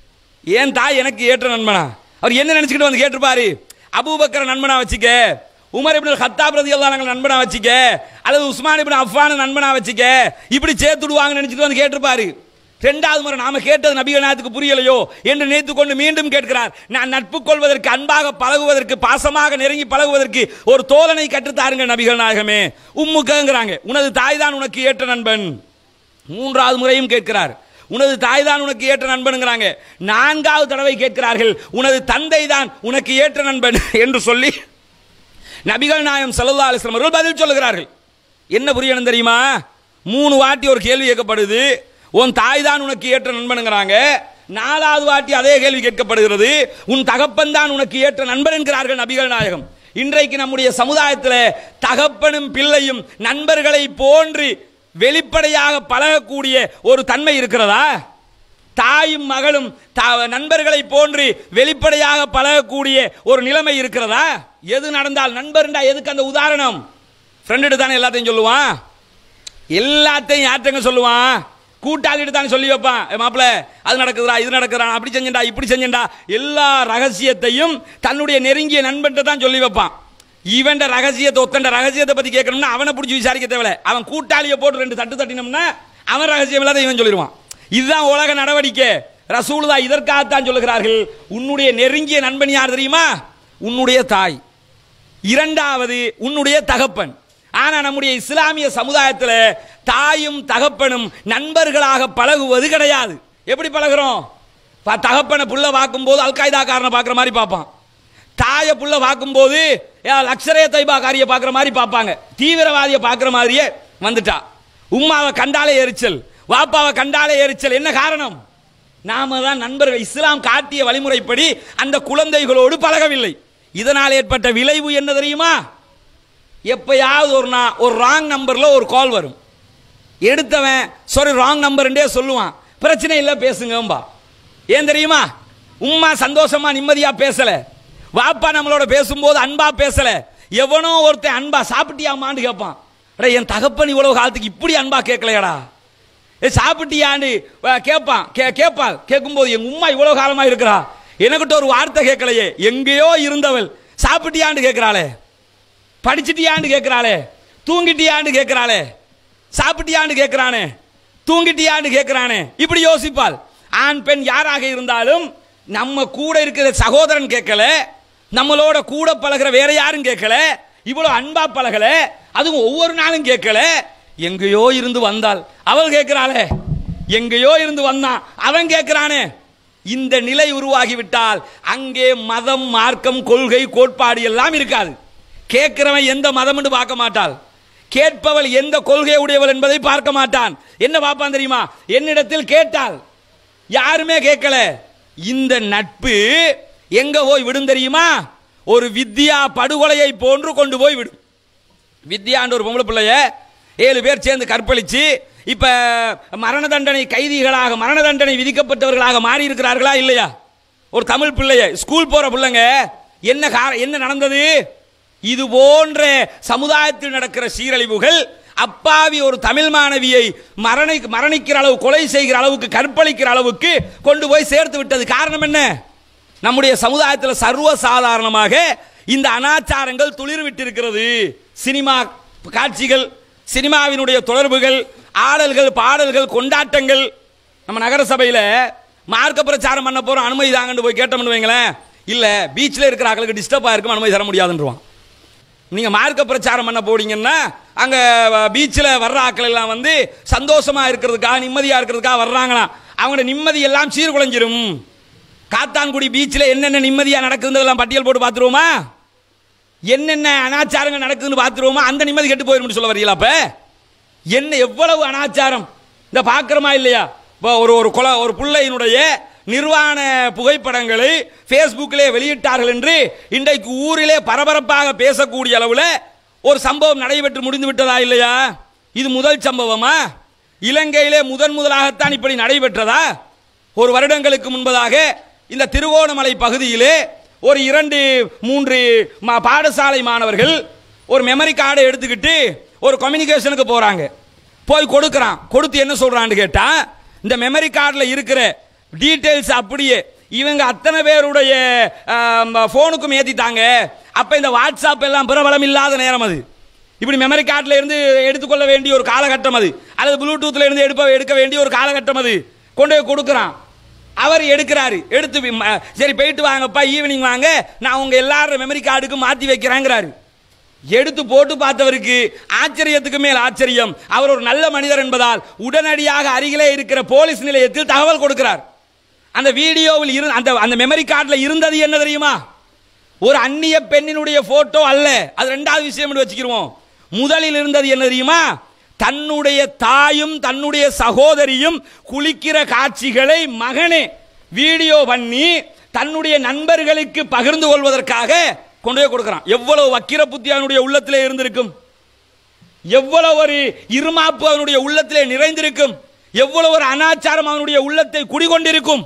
ஏன் தாய் எனக்கு ஏற்ற நண்பனா அவர் என்ன நினைச்சுக்கிட்டு வந்து கேட்டிருப்பாரு அபூபக்கர நண்பனா வச்சுக்க உமர் இப்னு ஹத்தாப் ரதியல்லாஹு அன்ஹு நண்பனா வச்சுக்க அல்லது உஸ்மான் இப்னு அஃபான் நண்பனா வச்சுக்க இப்படி சேர்த்துடுவாங்கன்னு நினைச்சிட்டு வந்து கேட்டிருப்பாரு ரெண்டாவது முறை நாம கேட்டது நபிகள் நாயத்துக்கு புரியலையோ என்று நினைத்து கொண்டு மீண்டும் கேட்கிறார் நான் நட்பு கொள்வதற்கு அன்பாக பழகுவதற்கு பாசமாக நெருங்கி பழகுவதற்கு ஒரு தோழனை கற்றுத்தாருங்க நபிகள் நாயகமே உம்முக்கங்கிறாங்க உனது தாய் தான் உனக்கு ஏற்ற நண்பன் மூன்றாவது முறையும் கேட்கிறார் உனது தாய் தான் உனக்கு ஏற்ற நண்பனுங்கிறாங்க நான்காவது தடவை கேட்கிறார்கள் உனது தந்தை தான் உனக்கு ஏற்ற நண்பன் என்று சொல்லி நபிகள் நாயம் சல்லா அலிஸ்லாம் அவர்கள் பதில் சொல்லுகிறார்கள் என்ன புரியணும் தெரியுமா மூணு வாட்டி ஒரு கேள்வி கேட்கப்படுது உன் தாய் தான் உனக்கு ஏற்ற நண்பனுங்கிறாங்க நாலாவது வாட்டி அதே கேள்வி கேட்கப்படுகிறது உன் தகப்பன் தான் உனக்கு ஏற்ற நண்பன் என்கிறார்கள் நபிகள் நாயகம் இன்றைக்கு நம்முடைய சமுதாயத்தில் தகப்பனும் பிள்ளையும் நண்பர்களை போன்று வெளிப்படையாக பழகக்கூடிய ஒரு தன்மை இருக்கிறதா தாயும் மகளும் த- நண்பர்களை போன்று வெளிப்படையாக பழகக்கூடிய ஒரு நிலைமை இருக்கிறதா எது நடந்தால் நண்பர்ண்டா எதுக்கு அந்த உதாரணம் ஃப்ரெண்டு தானே எல்லாத்தையும் சொல்லுவான் எல்லாத்தையும் யார்ட்டங்க சொல்லுவான் கூட்டாளிட்டு தானே சொல்லி வைப்பான் "ஏய் மாப்பிள அது நடக்குதுடா இது நடக்குதுடா அப்படி செஞ்சேன்டா இப்படி செஞ்சேன்டா எல்லா ரகசியத்தையும் தன்னுடைய நெருங்கிய நண்பன்ட்ட தான் சொல்லி வைப்பான் இவன்ட ரகசியத்தை ஒத்தண்ட ரகசியத்தை பத்தி கேட்கணும்னா அவனை பிடிச்சி விசாரிக்க தேவையில்ல அவன் கூட்டாளியை போட்டு ரெண்டு தட்டு தட்டினோம்னா அவன் ரகசியம் இல்லாத இவன் சொல்லிடுவான் இதுதான் உலக நடவடிக்கை ரசூலுதா இதற்காகத்தான் சொல்லுகிறார்கள் உன்னுடைய நெருங்கிய நண்பன் யார் தெரியுமா உன்னுடைய தாய் இரண்டாவது உன்னுடைய தகப்பன் ஆனா நம்முடைய இஸ்லாமிய சமுதாயத்தில் தாயும் தகப்பனும் நண்பர்களாக பழகுவது கிடையாது எப்படி பழகுறோம் ப- தகப்பனை புள்ள பார்க்கும்போது அல்காய்தாக்காரனை பார்க்குற மாதிரி பார்ப்பான் தாயை புள்ள பார்க்கும்போது ஏ, லக்ஷரே தைபா காரிய பார்க்குற மாதிரி பார்ப்பாங்க தீவிரவாதியை பார்க்குற மாதிரியே வந்துட்டா உம்மாவை கண்டாலே எரிச்சல் வாப்பாவை கண்டாலே எரிச்சல் என்ன காரணம் நாம தான் நண்பர்கள் இஸ்லாம் காட்டிய வழிமுறைப்படி அந்த குழந்தைகளோடு பழகவில்லை இதனால் ஏற்பட்ட விளைவு என்ன தெரியுமா எப்பயாவது ஒரு நா ஒரு ராங் நம்பர்ல ஒரு கால் வரும் எடுத்தவன் சாரி ராங் நம்பர்ன்றே சொல்லுவான் பிரச்சனை இல்லை பேசுங்கம்பா ஏன் தெரியுமா உம்மா சந்தோஷமா நிம்மதியா பேசல வாப்பா நம்மளோட பேசும்போது அன்பா பேசல எவனோ ஒருத்தன் அன்பா சாப்பிட்டியாமான்னு கேட்பான் அடே என் தகப்பன் இவ்வளவு காலத்துக்கு இப்படி அன்பா கேட்கலையாடா ஏ சாப்பிட்டியான்னு அஹ், கேட்பான் கே கேட்பாள் கேட்கும்போது எங்க உம்மா இவ்வளவு காலமா இருக்கிறா எனக்கிட்ட ஒரு வார்த்தை கேட்கலையே எங்கேயோ இருந்தவள் சாப்பிட்டியான்னு கேட்கிறாளே படிச்சிட்டியான்னு கேட்கிறாளே தூங்கிட்டியான்னு கேட்கிறாளே சாப்பிட்டியான்னு கேட்கிறானே தூங்கிட்டியான்னு கேட்கிறானே இப்படி யோசிப்பாள் ஆண் பெண் யாராக இருந்தாலும் நம்ம கூட இருக்கிற சகோதரன் கேட்கல நம்மளோட கூட பழகுற வேற யாரும் கேட்கல இவ்வளவு அன்பா பழகல அதுவும் ஒவ்வொரு நாளும் கேட்கல எங்கேயோ இருந்து வந்தாள் அவள் கேட்கிறாளே எங்கேயோ இருந்து வந்தான் அவன் கேட்கிறானே இந்த நிலை உருவாகிவிட்டால் அங்கே மதம் மார்க்கம் கொள்கை கோட்பாடு எல்லாம் இருக்காது கேட்கிறவன் எந்த மதம்னு பார்க்க மாட்டாள் கேட்பவள் எந்த கொள்கை உடையவள் என்பதை பார்க்க மாட்டான் என்ன பார்ப்பான் தெரியுமா என்னிடத்தில் கேட்டாள் யாருமே கேட்கல இந்த நட்பு எங்க போய் விடும் தெரியுமா ஒரு வித்யா படுகொலையை போன்று கொண்டு போய் விடும் வித்யான்ற ஒரு பொம்பளை பிள்ளைய ஏழு பேர் சேர்ந்து கற்பழிச்சு இப்ப மரண தண்டனை கைதிகளாக மரண தண்டனை விதிக்கப்பட்டவர்களாக மாறி இருக்கிறார்களா இல்லையா ஒரு தமிழ் பிள்ளைய ஸ்கூல் போற பிள்ளைங்க என்ன கார- என்ன நடந்தது இது போன்ற சமுதாயத்தில் நடக்கிற சீரழிவுகள் அப்பாவி ஒரு தமிழ் மாணவியை மரணி மரணிக்கிற அளவு கொலை செய்கிற அளவுக்கு கற்பழிக்கிற அளவுக்கு கொண்டு போய் சேர்த்து விட்டது காரணம் என்ன நம்முடைய சமுதாயத்தில் சர்வ சாதாரணமாக இந்த அனாச்சாரங்கள் துளிர் விட்டிருக்கிறது சினிமா காட்சிகள் சினிமாவினுடைய தொடர்புகள் ஆடல்கள் பாடல்கள் கொண்டாட்டங்கள் நம்ம நகர சபையில் மார்க்க பிரச்சாரம் பண்ண போறோம் அனுமதி தாங்கன்னு போய் கேட்டோம்னு வைங்களேன் இல்ல பீச்சில் இருக்கிற ஆட்களுக்கு டிஸ்டர்ப் ஆயிருக்கும் அனுமதி தர முடியாதுன்றான் நீங்க மார்க்க பிரச்சாரம் பண்ண போறீங்கன்னா அங்க பீச்சில் வர்ற ஆட்கள் எல்லாம் வந்து சந்தோஷமா இருக்கிறதுக்காக நிம்மதியா இருக்கிறதுக்காக வர்றாங்களாம் அவங்களோட நிம்மதி எல்லாம் சீர்குலைஞ்சிரும் காத்தான்குடி பீச்சில் என்னென்ன நிம்மதியா நடக்குதுன்றதெல்லாம் பட்டியல் போட்டு பார்த்துருவோமா என்னென்ன அனாச்சாரங்கள் நடக்குதுன்னு பார்த்துருவோமா அந்த நிம்மதி கெட்டு போயிடும் சொல்ல வரீங்களா அப்ப என்ன எவ்வளவு அனாச்சாரம் இந்த பார்க்குறோமா இல்லையா இப்போ ஒரு ஒரு கொலை ஒரு பிள்ளையினுடைய நிர்வாண புகைப்படங்களை ஃபேஸ்புக்கிலே வெளியிட்டார்கள் என்று இன்றைக்கு ஊரிலே பரபரப்பாக பேசக்கூடிய அளவில் ஒரு சம்பவம் நடைபெற்று முடிந்து விட்டதா இல்லையா இது முதல் சம்பவமா இலங்கையிலே முதன் முதலாகத்தான் இப்படி நடைபெற்றதா ஒரு வருடங்களுக்கு முன்பதாக இந்த திருவோணமலை பகுதியிலே ஒரு இரண்டு மூன்று மா- பாடசாலை மாணவர்கள் ஒரு மெமரி கார்டை எடுத்துக்கிட்டு ஒரு கம்யூனிகேஷனுக்கு போறாங்க போய் கொடுக்கறான் கொடுத்து என்ன சொல்றான்னு கேட்டா இந்த மெமரி கார்டில் இருக்கிற டீடைல்ஸ் அப்படியே இவங்க அத்தனை பேருடைய ஃபோனுக்கும் ஏத்திட்டாங்க அப்ப இந்த வாட்ஸ்அப் எல்லாம் பிரபலம் இல்லாத நேரம் அது இப்படி மெமரி கார்டில் இருந்து எடுத்துக்கொள்ள வேண்டிய ஒரு காலகட்டம் அது அல்லது ப்ளூடூத்ல இருந்து எடுப்ப எடுக்க வேண்டிய ஒரு காலகட்டம் அது கொண்டு போய் கொடுக்குறான் அவர் எடுக்கிறாரு எடுத்து வி- ம- சரி போயிட்டு வாங்கப்பா ஈவினிங் வாங்க நான் உங்க எல்லாரும் மெமரி கார்டுக்கு மாத்தி வைக்கிறேங்கிறாரு எடுத்து போட்டு பார்த்தவருக்கு ஆச்சரியத்துக்கு மேல் ஆச்சரியம் அவர் ஒரு நல்ல மனிதர் என்பதால் உடனடியாக அருகிலே இருக்கிற போலீஸ் நிலையத்தில் தகவல் கொடுக்கிறார் அந்த வீடியோவில் இரு அந்த அந்த மெமரி கார்டில் இருந்தது என்ன தெரியுமா ஒரு அந்நிய பெண்ணினுடைய போட்டோ அல்ல அது ரெண்டாவது விஷயம் என்று வச்சுக்கிருவோம் முதலில் இருந்தது என்ன தெரியுமா தன்னுடைய தாயும் தன்னுடைய சகோதரியும் குளிக்கிற காட்சிகளை மகனே வீடியோ பண்ணி தன்னுடைய நண்பர்களுக்கு பகிர்ந்து கொள்வதற்காக கொண்டு போய் கொடுக்கிறான் எவ்வளவு வக்கிர புத்தி அவனுடைய உள்ளத்திலே இருந்திருக்கும் எவ்வளவு ஒரு இருமாப்பு அவனுடைய உள்ளத்திலே நிறைந்திருக்கும் எவ்வளவு ஒரு அனாச்சாரம் அவனுடைய உள்ளத்தை குடிகொண்டிருக்கும்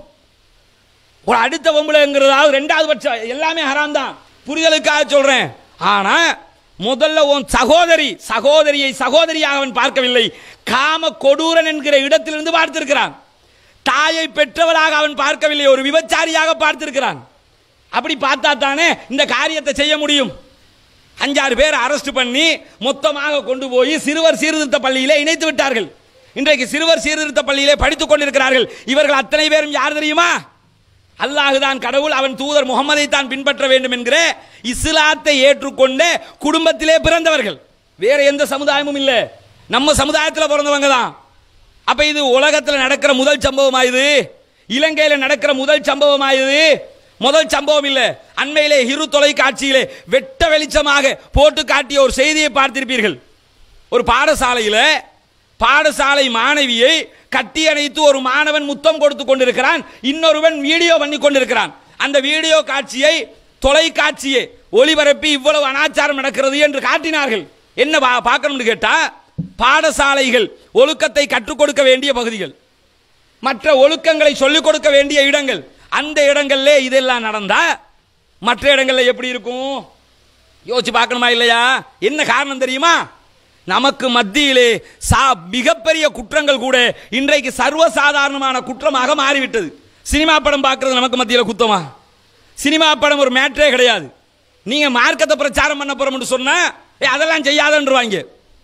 ஒரு அடுத்த பொம்பளைங்கிறதாவது ரெண்டாவது பட்சம் எல்லாமே ஹராம் தான் புரிதலுக்காக சொல்றேன் ஆனா முதல்ல உன் சகோதரி சகோதரியை சகோதரியாக அவன் பார்க்கவில்லை காம கொடூரன் என்கிற இடத்திலிருந்து பார்த்திருக்கிறான் தாயை பெற்றவளாக அவன் பார்க்கவில்லை ஒரு விபச்சாரியாக பார்த்திருக்கிறான் அப்படி பார்த்தா தானே இந்த காரியத்தை செய்ய முடியும் அஞ்சாறு பேர் அரெஸ்ட் பண்ணி மொத்தமாக கொண்டு போய் சிறுவர் சீர்திருத்த பள்ளியிலே இணைத்து விட்டார்கள் இன்றைக்கு சிறுவர் சீர்திருத்த பள்ளியிலே படித்துக் கொண்டிருக்கிறார்கள் இவர்கள் அத்தனை பேரும் யார் தெரியுமா அல்லாஹுதான் கடவுள் அவன் தூதர் முகமதை தான் பின்பற்ற வேண்டும் என்கிற இஸ்லாத்தை ஏற்றுக்கொண்ட குடும்பத்திலே பிறந்தவர்கள் வேற எந்த சமுதாயமும் இல்லை நம்ம சமுதாயத்தில் பிறந்தவங்க தான் அப்ப இது உலகத்தில் நடக்கிற முதல் சம்பவமா இது இலங்கையில நடக்கிற முதல் சம்பவமா இது முதல் சம்பவம் இல்ல அண்மையிலே ஹிரு தொலைக்காட்சியிலே வெட்ட வெளிச்சமாக போட்டு காட்டிய ஒரு செய்தியை பார்த்திருப்பீர்கள் ஒரு பாடசாலையில பாடசாலை மாணவியை கட்டி அணைத்து ஒரு மாணவன் முத்தம் கொடுத்து கொண்டிருக்கிறான் இன்னொருவன் வீடியோ பண்ணி கொண்டிருக்கிறான் அந்த வீடியோ காட்சியை தொலைக்காட்சியை ஒளிபரப்பி இவ்வளவு அனாச்சாரம் நடக்கிறது என்று காட்டினார்கள் என்ன பா- பார்க்கணும்னு கேட்டா பாடசாலைகள் ஒழுக்கத்தை கற்றுக் கொடுக்க வேண்டிய பகுதிகள் மற்ற ஒழுக்கங்களை சொல்லிக் கொடுக்க வேண்டிய இடங்கள் அந்த இடங்கள்ல இதெல்லாம் நடந்தா மற்ற இடங்கள்ல எப்படி இருக்கும் யோசிச்சு பார்க்கணுமா இல்லையா என்ன காரணம் தெரியுமா நமக்கு மத்தியிலே சா மிகப்பெரிய குற்றங்கள் கூட இன்றைக்கு சர்வசாதாரணமான குற்றமாக மாறிவிட்டது சினிமா படம் பார்க்கறது நமக்கு மத்தியில் குத்தமா சினிமா படம் ஒரு மேட்ரே கிடையாது நீங்க மார்க்கத்தை பிரச்சாரம் பண்ண போறோம்னு சொன்னா "ஏய், அதெல்லாம் செய்யாதன்றுவாங்க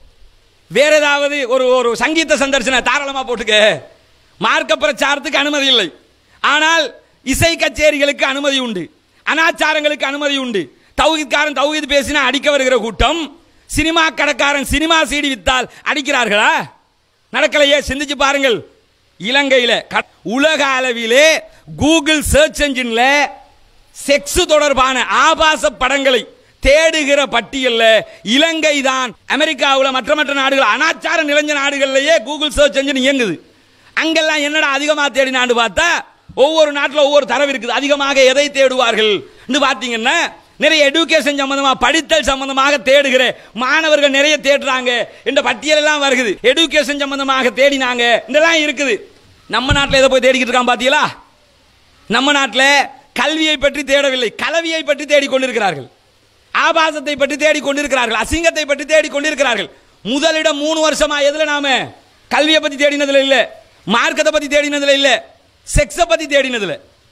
வேற ஏதாவது ஒரு ஒரு சங்கீத சந்தர்சன தாராளமா போட்டுக்க மார்க்க பிரச்சாரத்துக்கு அனுமதி இல்லை ஆனால் இசை கச்சேரிகளுக்கு அனுமதி உண்டு அனாச்சாரங்களுக்கு அனுமதி உண்டு தௌஹீத்காரன் தௌஹீத் பேசினா அடிக்க வருகிற கூட்டம் சினிமா கடைக்காரன் சினிமா சீடி வித்தால் அடிக்கிறார்களா நடக்கலையே சிந்திச்சு பாருங்கள் இலங்கையில க- உலக அளவிலே கூகுள் சர்ச் என்ஜின்ல செக்ஸ் தொடர்பான ஆபாச படங்களை தேடுகிற பட்டியல்ல இலங்கை தான் அமெரிக்காவில் மற்ற மற்ற நாடுகள் அனாச்சார நிறைஞ்ச நாடுகள்லயே கூகுள் சர்ச் என்ஜின் இயங்குது அங்கெல்லாம் என்னடா அதிகமா தேடினான்னு பார்த்தா ஒவ்வொரு நாட்டில் ஒவ்வொரு தரவு இருக்குது அதிகமாக எதை தேடுவார்கள் பார்த்தீங்கன்னா நிறைய எடுகேஷன் சம்பந்தமா படித்தல் சம்பந்தமாக தேடுகிற மாணவர்கள் நிறைய தேடுறாங்க இந்த பட்டியல் எல்லாம் வருகுது எடுகேஷன் சம்பந்தமாக தேடினாங்க இதெல்லாம் இருக்குது நம்ம நாட்டில் எதை போய் தேடிக்கிட்டு இருக்கான் பாத்தீங்களா நம்ம நாட்டில் கல்வியை பற்றி தேடவில்லை கலவியை பற்றி தேடிக் கொண்டிருக்கிறார்கள் ஆபாசத்தை பற்றி தேடிக் கொண்டிருக்கிறார்கள் அசிங்கத்தை பற்றி தேடிக் கொண்டிருக்கிறார்கள் முதலிடம் மூணு வருஷமா எதுல நாம கல்வியை பத்தி தேடினதுல இல்ல மார்க்கத்தை பத்தி தேடினதுல இல்ல செக்ஸை பத்தி தேடினதுல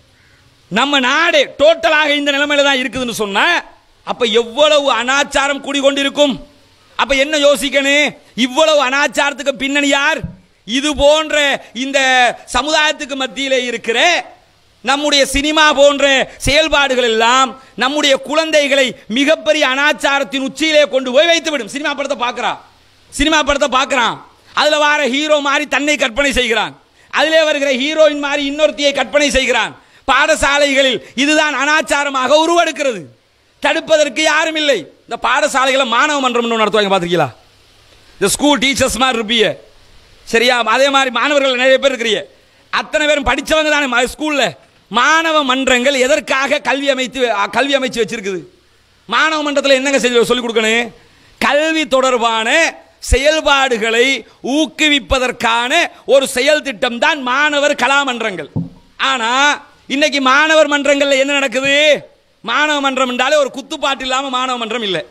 நம்ம நாடு டோட்டலாக இந்த நிலைமையில தான் இருக்குதுன்னு சொன்னா அப்ப எவ்வளவு அனாச்சாரம் கூடிக்கொண்டிருக்கும் அப்ப என்ன யோசிக்கணும் இவ்வளவு அனாச்சாரத்துக்கு பின்னணி யார் இது போன்ற இந்த சமுதாயத்துக்கு மத்தியிலே இருக்கிற நம்முடைய சினிமா போன்ற செயல்பாடுகள் எல்லாம் நம்முடைய குழந்தைகளை மிகப்பெரிய அனாச்சாரத்தின் உச்சியிலே கொண்டு போய் வைத்துவிடும் சினிமா படத்தை பார்க்கறான் சினிமா படத்தை பார்க்கறான் அதுல வார ஹீரோ மாதிரி தன்னை கற்பனை செய்கிறான் அதிலே வருகிற ஹீரோயின் மாதிரி இன்னொருத்தியை கற்பனை செய்கிறான் பாடசாலைகளில் இதுதான் அனாச்சாரமாக உருவெடுக்கிறது தடுப்பதற்கு யாரும் இல்லை இந்த பாடசாலைகளை மாணவ மன்றம் நடத்துவாங்க பார்த்துருக்கீங்களா இந்த ஸ்கூல் டீச்சர்ஸ் மாதிரி இருப்பீங்க சரியா அதே மாதிரி மாணவர்கள் நிறைய பேர் இருக்கிறீங்க அத்தனை பேரும் படிச்சவங்க தானே ஸ்கூல்ல மாணவ மன்றங்கள் எதற்காக கல்வி அமைத்து கல்வி அமைச்சு வச்சிருக்குது மாணவ மன்றத்தில் என்னங்க செஞ்சு சொல்லிக் கொடுக்கணும் கல்வி தொடர்பான செயல்பாடுகளை ஊக்குவிப்பதற்கான ஒரு செயல் திட்டம் தான் மாணவர் கலாமன்றங்கள் ஆனா இன்னைக்கு மாணவர் மன்றங்கள்ல என்ன நடக்குது மாணவ மன்றம் என்றாலே ஒரு குத்துப்பாட்டு இல்லாம மாணவ மன்றம் இல்லை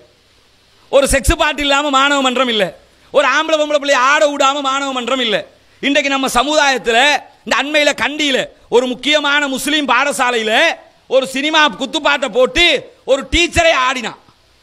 ஒரு செக்ஸ் பாட்டு இல்லாம மாணவ மன்றம் இல்லை ஒரு ஆம்பளை பொம்பளை பிள்ளை ஆட விடாம மாணவ மன்றம் இல்லை இன்றைக்கு நம்ம சமுதாயத்தில் இந்த அண்மையில கண்டியில ஒரு முக்கியமான முஸ்லீம் பாடசாலையில ஒரு சினிமா குத்துப்பாட்டை போட்டு ஒரு டீச்சரை ஆடினான்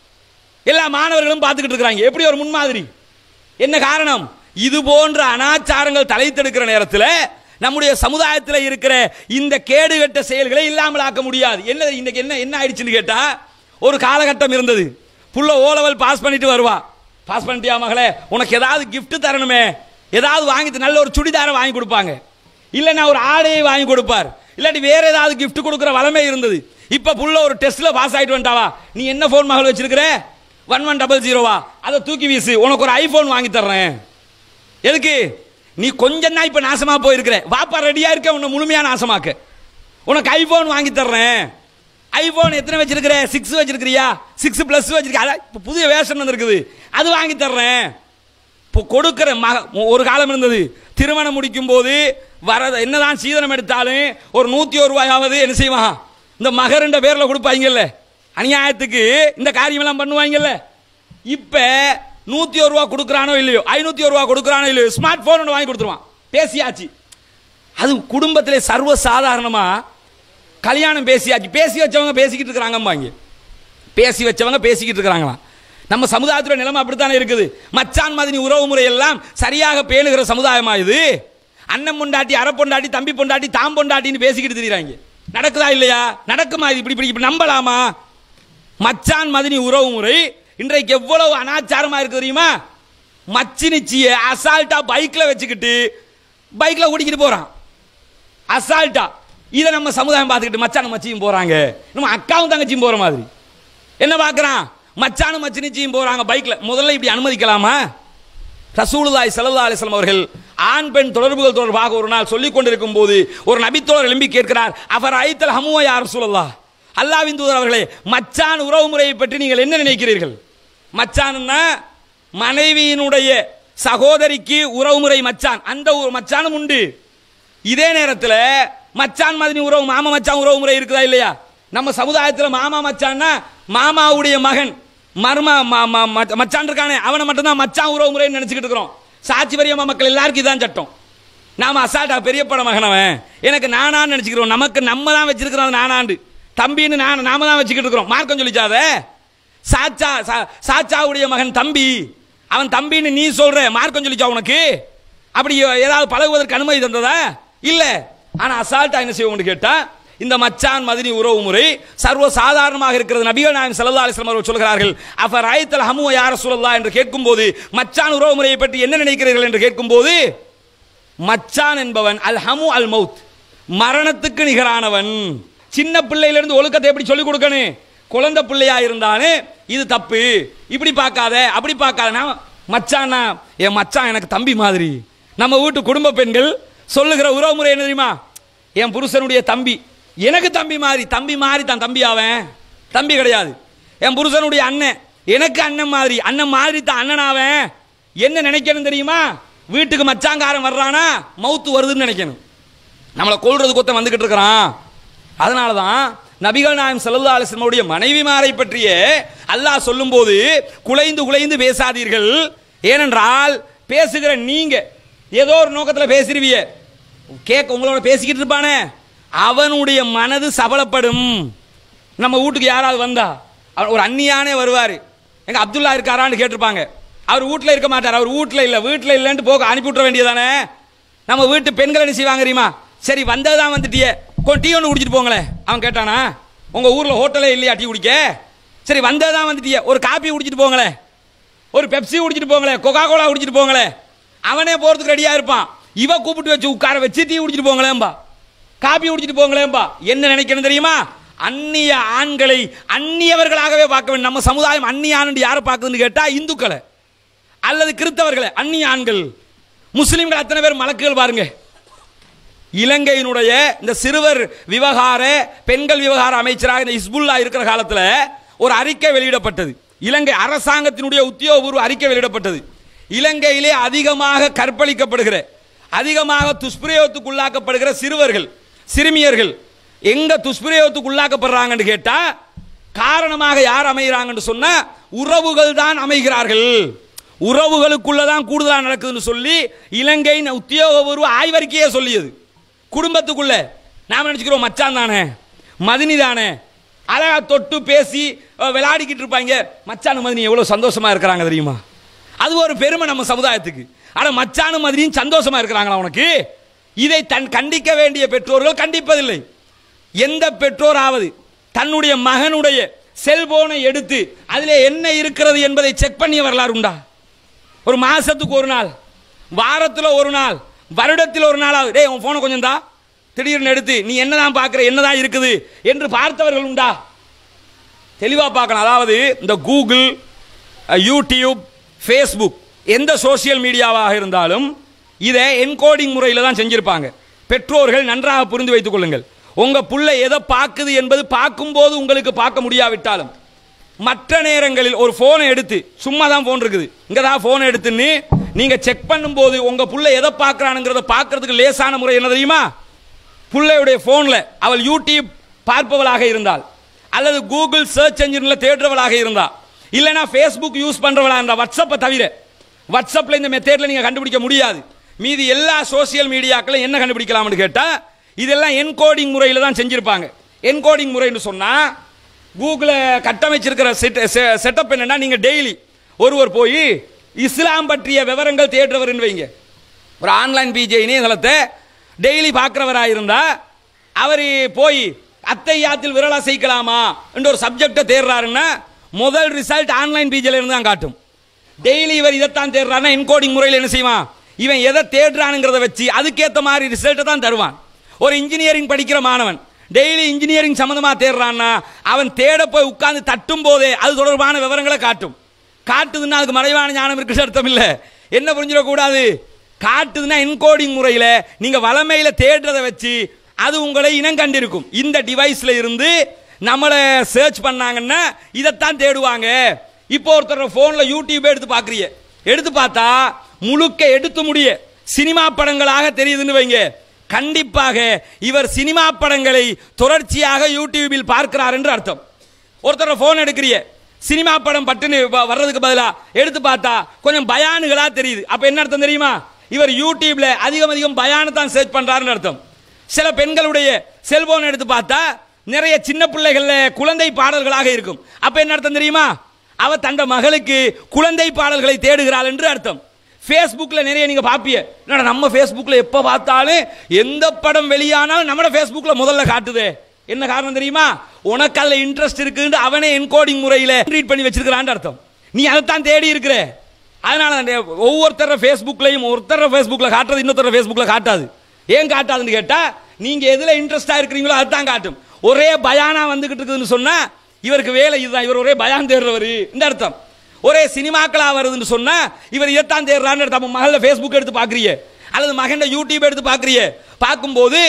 எல்லா மாணவர்களும் பார்த்துக்கிட்டு இருக்கிறாங்க எப்படி ஒரு முன்மாதிரி என்ன காரணம் இது போன்ற அனாச்சாரங்கள் தலைத்தெடுக்கிற நேரத்தில் நம்முடைய சமுதாயத்தில் இருக்கிற இந்த கேடுகட்ட செயல்களை இல்லாமல் ஆக்க முடியாது என்ன இன்னைக்கு என்ன என்ன ஆயிடுச்சுன்னு கேட்டா ஒரு காலகட்டம் இருந்தது புள்ள ஓ லெவல் பாஸ் பண்ணிட்டு வருவா பாஸ் பண்ணிட்டியா மகளே உனக்கு ஏதாவது gift தரணுமே ஏதாவது வாங்கி நல்ல ஒரு சுடிதாரை வாங்கி கொடுப்பாங்க இல்லைன்னா ஒரு ஆடையை வாங்கி கொடுப்பார் இல்லாட்டி வேற ஏதாவது gift கொடுக்குற வளமே இருந்தது இப்ப புள்ள ஒரு டெஸ்ட்ல பாஸ் ஆயிட்டு வந்துட்டாவா நீ என்ன ஃபோன் மகள் வச்சிருக்கிற ஒன் ஒன் டபுள் ஜீரோவா அதை தூக்கி வீசு உனக்கு ஒரு ஐபோன் வாங்கி தர்றேன் எதுக்கு நீ கொஞ்சம் தான் இப்ப நாசமா போயிருக்கிற வாப்பா ரெடியா இருக்க உன்னை முழுமையா நாசமாக்க உனக்கு ஐபோன் வாங்கி தர்றேன் ஐபோன் எத்தனை வச்சிருக்கிற சிக்ஸ் வச்சிருக்கிறியா சிக்ஸ் பிளஸ் வச்சிருக்க அதான் இப்ப புதிய வேஷன் வந்திருக்குது அது வாங்கி தர்றேன் இப்போ கொடுக்கிற மக ஒரு காலம் இருந்தது திருமணம் முடிக்கும் போது வர என்னதான் சீதனம் எடுத்தாலும் ஒரு நூத்தி ஒரு ரூபாயாவது என்ன செய்வான் இந்த மகருன்ற பேர்ல கொடுப்பாங்கல்ல அநியாயத்துக்கு இந்த காரியமெல்லாம் பண்ணுவாங்கல்ல இப்ப நூத்தி ஒரு ரூபா கொடுக்குறானோ இல்லையோ ஐநூத்தி ஒரு ரூபா கொடுக்குறானோ இல்லையோ ஸ்மார்ட் போன் ஒன்று வாங்கி கொடுத்துருவான் பேசியாச்சு அது குடும்பத்திலே சர்வ சாதாரணமா கல்யாணம் பேசியாச்சு பேசி வச்சவங்க பேசிக்கிட்டு இருக்கிறாங்கம்பாங்க பேசி வச்சவங்க பேசிக்கிட்டு இருக்கிறாங்களாம் நம்ம சமுதாயத்துல நிலைமை அப்படித்தானே இருக்குது மச்சான் மதினி உறவு முறை எல்லாம் சரியாக பேணுகிற சமுதாயமா இது அண்ணன் பொண்டாட்டி அரை பொண்டாட்டி தம்பி பொண்டாட்டி தாம் பொண்டாட்டின்னு பேசிக்கிட்டு திரிகிறாங்க நடக்குதா இல்லையா நடக்குமா இது இப்படி இப்படி இப்படி நம்பலாமா மச்சான் மதினி உறவு முறை இன்றைக்கு எவ்வளவு அனாச்சாரமா இருக்கு தெரியுமா மச்சினிச்சிய அசால்ட்டா பைக்ல வச்சுக்கிட்டு பைக்ல ஓடிக்கிட்டு போறான் அசால்ட்டா இதை நம்ம சமுதாயம் பார்த்துக்கிட்டு மச்சானும் மச்சியும் போறாங்க நம்ம அக்காவும் தங்கச்சியும் போற மாதிரி என்ன பார்க்கறான் மச்சானும் மச்சினிச்சியும் போறாங்க பைக்ல முதல்ல இப்படி அனுமதிக்கலாமா ரசூலுல்லாஹி ஸல்லல்லாஹு அலைஹி வஸல்லம் அவர்கள் ஆண் பெண் தொடர்புகள் தொடர்பாக ஒரு நாள் சொல்லிக் கொண்டிருக்கும் போது ஒரு நபித்தோழர் எழும்பி கேட்கிறார் அவர் ஐத்தல் ஹமுவ யா ரசூலல்லாஹ் அல்லாஹ்வின் தூதர் அவர்களே மச்சான் உறவு முறையை பற்றி நீங்கள் என்ன நினைக்கிறீர்கள் மச்சான்னா மனைவியினுடைய சகோதரிக்கு உறவுமுறை மச்சான் அந்த ஒரு மச்சானும் உண்டு இதே நேரத்தில் மச்சான் மாதிரி உறவு மாமா மச்சான் உறவு முறை இருக்குதா இல்லையா நம்ம சமுதாயத்தில் மாமா மச்சான்னா மாமாவுடைய மகன் மர்மா மா- மா- மச்ச- மச்சான் இருக்கானே அவனை மட்டும்தான் மச்சான் உறவு முறைன்னு நினைச்சுக்கிட்டு இருக்கிறோம் சாட்சி பெரியம்மா மக்கள் எல்லாருக்கும் இதான் சட்டம் நாம அசால்ட்டா பெரிய பட மகனவன் எனக்கு நானான்னு நினைச்சுக்கிறோம் நமக்கு நம்ம தான் வச்சிருக்கிறோம் அது நானாண்டு தம்பின்னு நான் நாம தான் வச்சுக்கிட்டு இருக்கிறோம் மார்க்கம் சொல்லிச்சாத சாச்சா சா- சாச்சாவுடைய மகன் தம்பி அவன் தம்பின்னு நீ சொல்ற மார்க்கம் சொல்லிச்சா உனக்கு அப்படி ஏதாவது பழகுவதற்கு அனுமதி தந்ததா இல்ல ஆனா அசால்ட்டா என்ன செய்வோம்னு கேட்டா இந்த மச்சான் மதினி உறவு முறை சர்வ சாதாரணமாக இருக்கிறது நபிகள் நாயகம் ஸல்லல்லாஹு அலைஹி வஸல்லம் அவர்கள் சொல்கிறார்கள் அஃபர் ஐத்தல் ஹமு யார சொல்லலாம் என்று கேட்கும்போது மச்சான் உறவு முறையை பற்றி என்ன நினைக்கிறீர்கள் என்று கேட்கும்போது மச்சான் என்பவன் அல் ஹமு அல் மௌத் மரணத்துக்கு நிகரானவன் சின்ன பிள்ளையிலிருந்து ஒழுக்கத்தை எப்படி சொல்லிக் கொடுக்கணும் குழந்தை பிள்ளையா இருந்தானே இது தப்பு இப்படி பார்க்காத அப்படி பார்க்காத நான் மச்சானா என் மச்சான் எனக்கு தம்பி மாதிரி நம்ம வீட்டு குடும்ப பெண்கள் சொல்லுகிற உறவு முறை என்ன தெரியுமா என் புருஷனுடைய தம்பி எனக்கு தம்பி மாதிரி தம்பி மாதிரி தான் தம்பி அவன் தம்பி கிடையாது என் புருஷனுடைய அண்ணன் எனக்கு அண்ணன் மாதிரி அண்ணன் மாதிரி தான் அண்ணன் அவன் என்ன நினைக்கணும் தெரியுமா வீட்டுக்கு மச்சாங்காரன் வர்றானா மவுத்து வருதுன்னு நினைக்கணும் நம்மளை கொள்றது கொத்த வந்துகிட்டு இருக்கிறான் அதனால தான் நபிகள் நாயம் சல்லா அலிஸ்லமுடைய மனைவிமாரை பற்றிய அல்லாஹ் சொல்லும்போது குலைந்து குலைந்து பேசாதீர்கள் ஏனென்றால் பேசுகிற நீங்க ஏதோ ஒரு நோக்கத்தில் பேசிருவிய கேட்க உங்களோட பேசிக்கிட்டு இருப்பானே அவனுடைய மனது சபலப்படும் நம்ம வீட்டுக்கு யாராவது வந்தா அவர் ஒரு அந்நியானே வருவார் எங்க அப்துல்லா இருக்காரான்னு கேட்டிருப்பாங்க அவர் வீட்டில் இருக்க மாட்டார் அவர் வீட்டில் இல்லை வீட்டில் இல்லைன்ட்டு போக அனுப்பி விட்ற வேண்டியதானே நம்ம வீட்டு பெண்கள் என்ன செய்வாங்க தெரியுமா சரி வந்ததான் வந்துட்டியே கொஞ்சம் டீ ஒன்று குடிச்சிட்டு போங்களேன் அவன் கேட்டானா உங்க ஊர்ல ஹோட்டலே இல்லையா டீ குடிக்க சரி வந்ததான் வந்துட்டியே ஒரு காப்பி குடிச்சிட்டு போங்களேன் ஒரு பெப்சி குடிச்சிட்டு போங்களேன் கொக்கா கோலா குடிச்சிட்டு போங்களேன் அவனே போறதுக்கு ரெடியா இருப்பான் இவ கூப்பிட்டு வச்சு உட்கார வச்சு டீ குடிச்சிட்டு போங்களேன்பா காப்பி குடிச்சிட்டு போங்களேன்பா என்ன நினைக்கணும் தெரியுமா அந்நிய ஆண்களை அந்நியவர்களாகவே பார்க்க வேண்டும் நம்ம சமுதாயம் அந்நிய ஆண்டு யாரை பார்க்குதுன்னு கேட்டா இந்துக்களை அல்லது கிறிஸ்தவர்களை அந்நிய ஆண்கள் முஸ்லிம்கள் அத்தனை பேர் மலக்குகள் பாருங்க இலங்கையினுடைய இந்த சிறுவர் விவகார பெண்கள் விவகார அமைச்சராக இந்த இஸ்புல்லா இருக்கிற காலத்தில் ஒரு அறிக்கை வெளியிடப்பட்டது இலங்கை அரசாங்கத்தினுடைய உத்தியோகபூர்வ அறிக்கை வெளியிடப்பட்டது இலங்கையிலே அதிகமாக கற்பழிக்கப்படுகிற அதிகமாக துஷ்பிரயோகத்துக்குள்ளாக்கப்படுகிற சிறுவர்கள் சிறுமியர்கள் எங்க துஷ்பிரயோகத்துக்குள்ளாக்கப்படுறாங்கன்னு கேட்டா காரணமாக யார் அமைகிறாங்கன்னு சொன்னா உறவுகள் தான் அமைகிறார்கள் உறவுகளுக்குள்ள தான் கூடுதலாக நடக்குதுன்னு சொல்லி இலங்கையின் உத்தியோகபூர்வ ஆய்வறிக்கையே சொல்லியது குடும்பத்துக்குள்ள நாம நினைச்சுக்கிறோம் மச்சான் தானே மதினி தானே அழகா தொட்டு பேசி அஹ், விளையாடிக்கிட்டு இருப்பாங்க மச்சான் மதினி எவ்வளவு சந்தோஷமா இருக்கிறாங்க தெரியுமா அது ஒரு பெருமை நம்ம சமுதாயத்துக்கு ஆனா மச்சானு மதினியும் சந்தோஷமா இருக்கிறாங்களா உனக்கு இதை தன் கண்டிக்க வேண்டிய பெற்றோர்கள் கண்டிப்பதில்லை எந்த பெற்றோராவது தன்னுடைய மகனுடைய செல்போனை எடுத்து அதிலே என்ன இருக்கிறது என்பதை செக் பண்ணிய வரலாறு உண்டா ஒரு மாசத்துக்கு ஒரு நாள் வாரத்தில் ஒரு நாள் வருடத்தில் ஒரு நாளாவது டேய் உன் ஃபோனை கொஞ்சம் தா திடீர்னு எடுத்து நீ என்னதான் பார்க்குற என்னதான் இருக்குது என்று பார்த்தவர்கள் உண்டா தெளிவாக பார்க்கணும் அதாவது இந்த கூகுள் அஹ், யூடியூப் ஃபேஸ்புக் எந்த சோஷியல் மீடியாவாக இருந்தாலும் இதை என்கோடிங் முறையில் தான் செஞ்சிருப்பாங்க பெற்றோர்கள் நன்றாக புரிந்து வைத்துக் கொள்ளுங்கள் உங்க புள்ள எதை பார்க்குது என்பது பார்க்கும்போது உங்களுக்கு பார்க்க முடியாவிட்டாலும் மற்ற நேரங்களில் ஒரு ஃபோனை எடுத்து சும்மா தான் ஃபோன் இருக்குது இங்கே தான் ஃபோனை எடுத்துன்னு நீங்கள் செக் பண்ணும்போது உங்கள் புள்ள எதை பார்க்குறானுங்கிறத பார்க்கறதுக்கு லேசான முறை என்ன தெரியுமா பிள்ளையுடைய ஃபோனில் அவள் யூடியூப் பார்ப்பவளாக இருந்தால் அல்லது கூகுள் சர்ச் என்ஜினில் தேடுறவளாக இருந்தா இல்லைனா ஃபேஸ்புக் யூஸ் பண்ணுறவளா இருந்தால் வாட்ஸ்அப்பை தவிர வாட்ஸ்அப்பில் இந்த மெத்தேடில் நீங்கள் கண்டுபிடிக்க முடியாது மீதி எல்லா சோஷியல் மீடியாக்களும் என்ன கண்டுபிடிக்கலாம்னு கேட்டால் இதெல்லாம் என்கோடிங் முறையில் தான் செஞ்சுருப்பாங்க என்கோடிங் முறைன்னு சொன்னால் கூகுளை கட்டமைச்சிருக்கிற செட் செட்டப் என்னன்னா நீங்கள் டெய்லி ஒருவர் போய் இஸ்லாம் பற்றிய விவரங்கள் தேடுறவர்னு வைங்க ஒரு ஆன்லைன் பிஜே இணையதளத்தை டெய்லி பார்க்குறவராக இருந்தா அவர் போய் அத்தையாத்தில் விரலா செய்யலாமா என்ற ஒரு சப்ஜெக்டை தேடுறாருன்னா முதல் ரிசல்ட் ஆன்லைன் பிஜேல இருந்து தான் காட்டும் டெய்லி இவர் இதைத்தான் தேடுறாருன்னா என்கோடிங் முறையில் என்ன செய்வான் இவன் எதை தேடுறானுங்கிறத வச்சு அதுக்கேற்ற மாதிரி ரிசல்ட்டை தான் தருவான் ஒரு இன்ஜினியரிங் படிக்கிற மாணவன் டெய்லி இன்ஜினியரிங் சம்மந்தமாக தேடுறான்னா அவன் தேட போய் உட்கார்ந்து தட்டும் போதே அது தொடர்பான விவரங்களை காட்டும் காட்டுதுன்னா அதுக்கு மறைவான ஞானம் இருக்குன்னு அர்த்தம் இல்லை என்ன புரிஞ்சிடக்கூடாது காட்டுதுன்னா என்கோடிங் முறையில் நீங்கள் வளமையில் தேடுறதை வச்சு அது உங்களை இனம் கண்டிருக்கும் இந்த டிவைஸில் இருந்து நம்மளை சர்ச் பண்ணாங்கன்னா இதைத்தான் தேடுவாங்க இப்போ ஒருத்தர் ஃபோனில் யூடியூப் எடுத்து பார்க்குறீங்க எடுத்து பார்த்தா முழுக்க எடுத்து முடிய சினிமா படங்களாக தெரியுதுன்னு வைங்க கண்டிப்பாக இவர் சினிமா படங்களை தொடர்ச்சியாக யூடியூபில் பார்க்கிறார் என்று அர்த்தம் ஒருத்தர் ஃபோன் எடுக்கிறிய சினிமா படம் பட்டுன்னு வ- வர்றதுக்கு பதிலா எடுத்து பார்த்தா கொஞ்சம் பயானுகளா தெரியுது அப்ப என்ன அர்த்தம் தெரியுமா இவர் யூடியூப்ல அதிகம் அதிகம் பயானை தான் சர்ச் பண்றாருன்னு அர்த்தம் சில பெண்களுடைய செல்போன் எடுத்து பார்த்தா நிறைய சின்ன பிள்ளைகள்ல குழந்தை பாடல்களாக இருக்கும் அப்ப என்ன அர்த்தம் தெரியுமா அவ தந்த மகளுக்கு குழந்தை பாடல்களை தேடுகிறாள் என்று அர்த்தம் ஃபேஸ்புக்ல நிறைய நீங்க பாப்பிய என்னடா நம்ம ஃபேஸ்புக்ல எப்ப பார்த்தாலும் எந்த படம் வெளியானாலும் நம்ம ஃபேஸ்புக்ல முதல்ல காட்டுதே என்ன காரணம் தெரியுமா உனக்கு அதுல இன்ட்ரெஸ்ட் இருக்குன்னு அவனே என்கோடிங் முறையில் ரீட் பண்ணி வச்சிருக்கிறான்னு அர்த்தம் நீ அதைத்தான் தேடி இருக்கிற அதனால தான் ஒவ்வொருத்தர ஃபேஸ்புக்லையும் ஒருத்தர ஃபேஸ்புக்ல காட்டுறது இன்னொருத்தர ஃபேஸ்புக்ல காட்டாது ஏன் காட்டாதுன்னு கேட்டா நீங்க எதுல இன்ட்ரெஸ்டா இருக்கிறீங்களோ அதுதான் காட்டும் ஒரே பயானா வந்துகிட்டு இருக்குதுன்னு சொன்னா இவருக்கு வேலை இதுதான் இவர் ஒரே பயான் தேடுறவர் இந்த அர்த்தம் ஒரே சினிமாக்களா வருதுன்னு சொன்னா இவர் இதைத்தான் தேடுறான்னு அர்த்தம். அப்ப மகள ஃபேஸ்புக் எடுத்து பார்க்கறியே அல்லது மகன் யூடியூப் எடுத்து பார்க்கறியே பார்க்கும்போது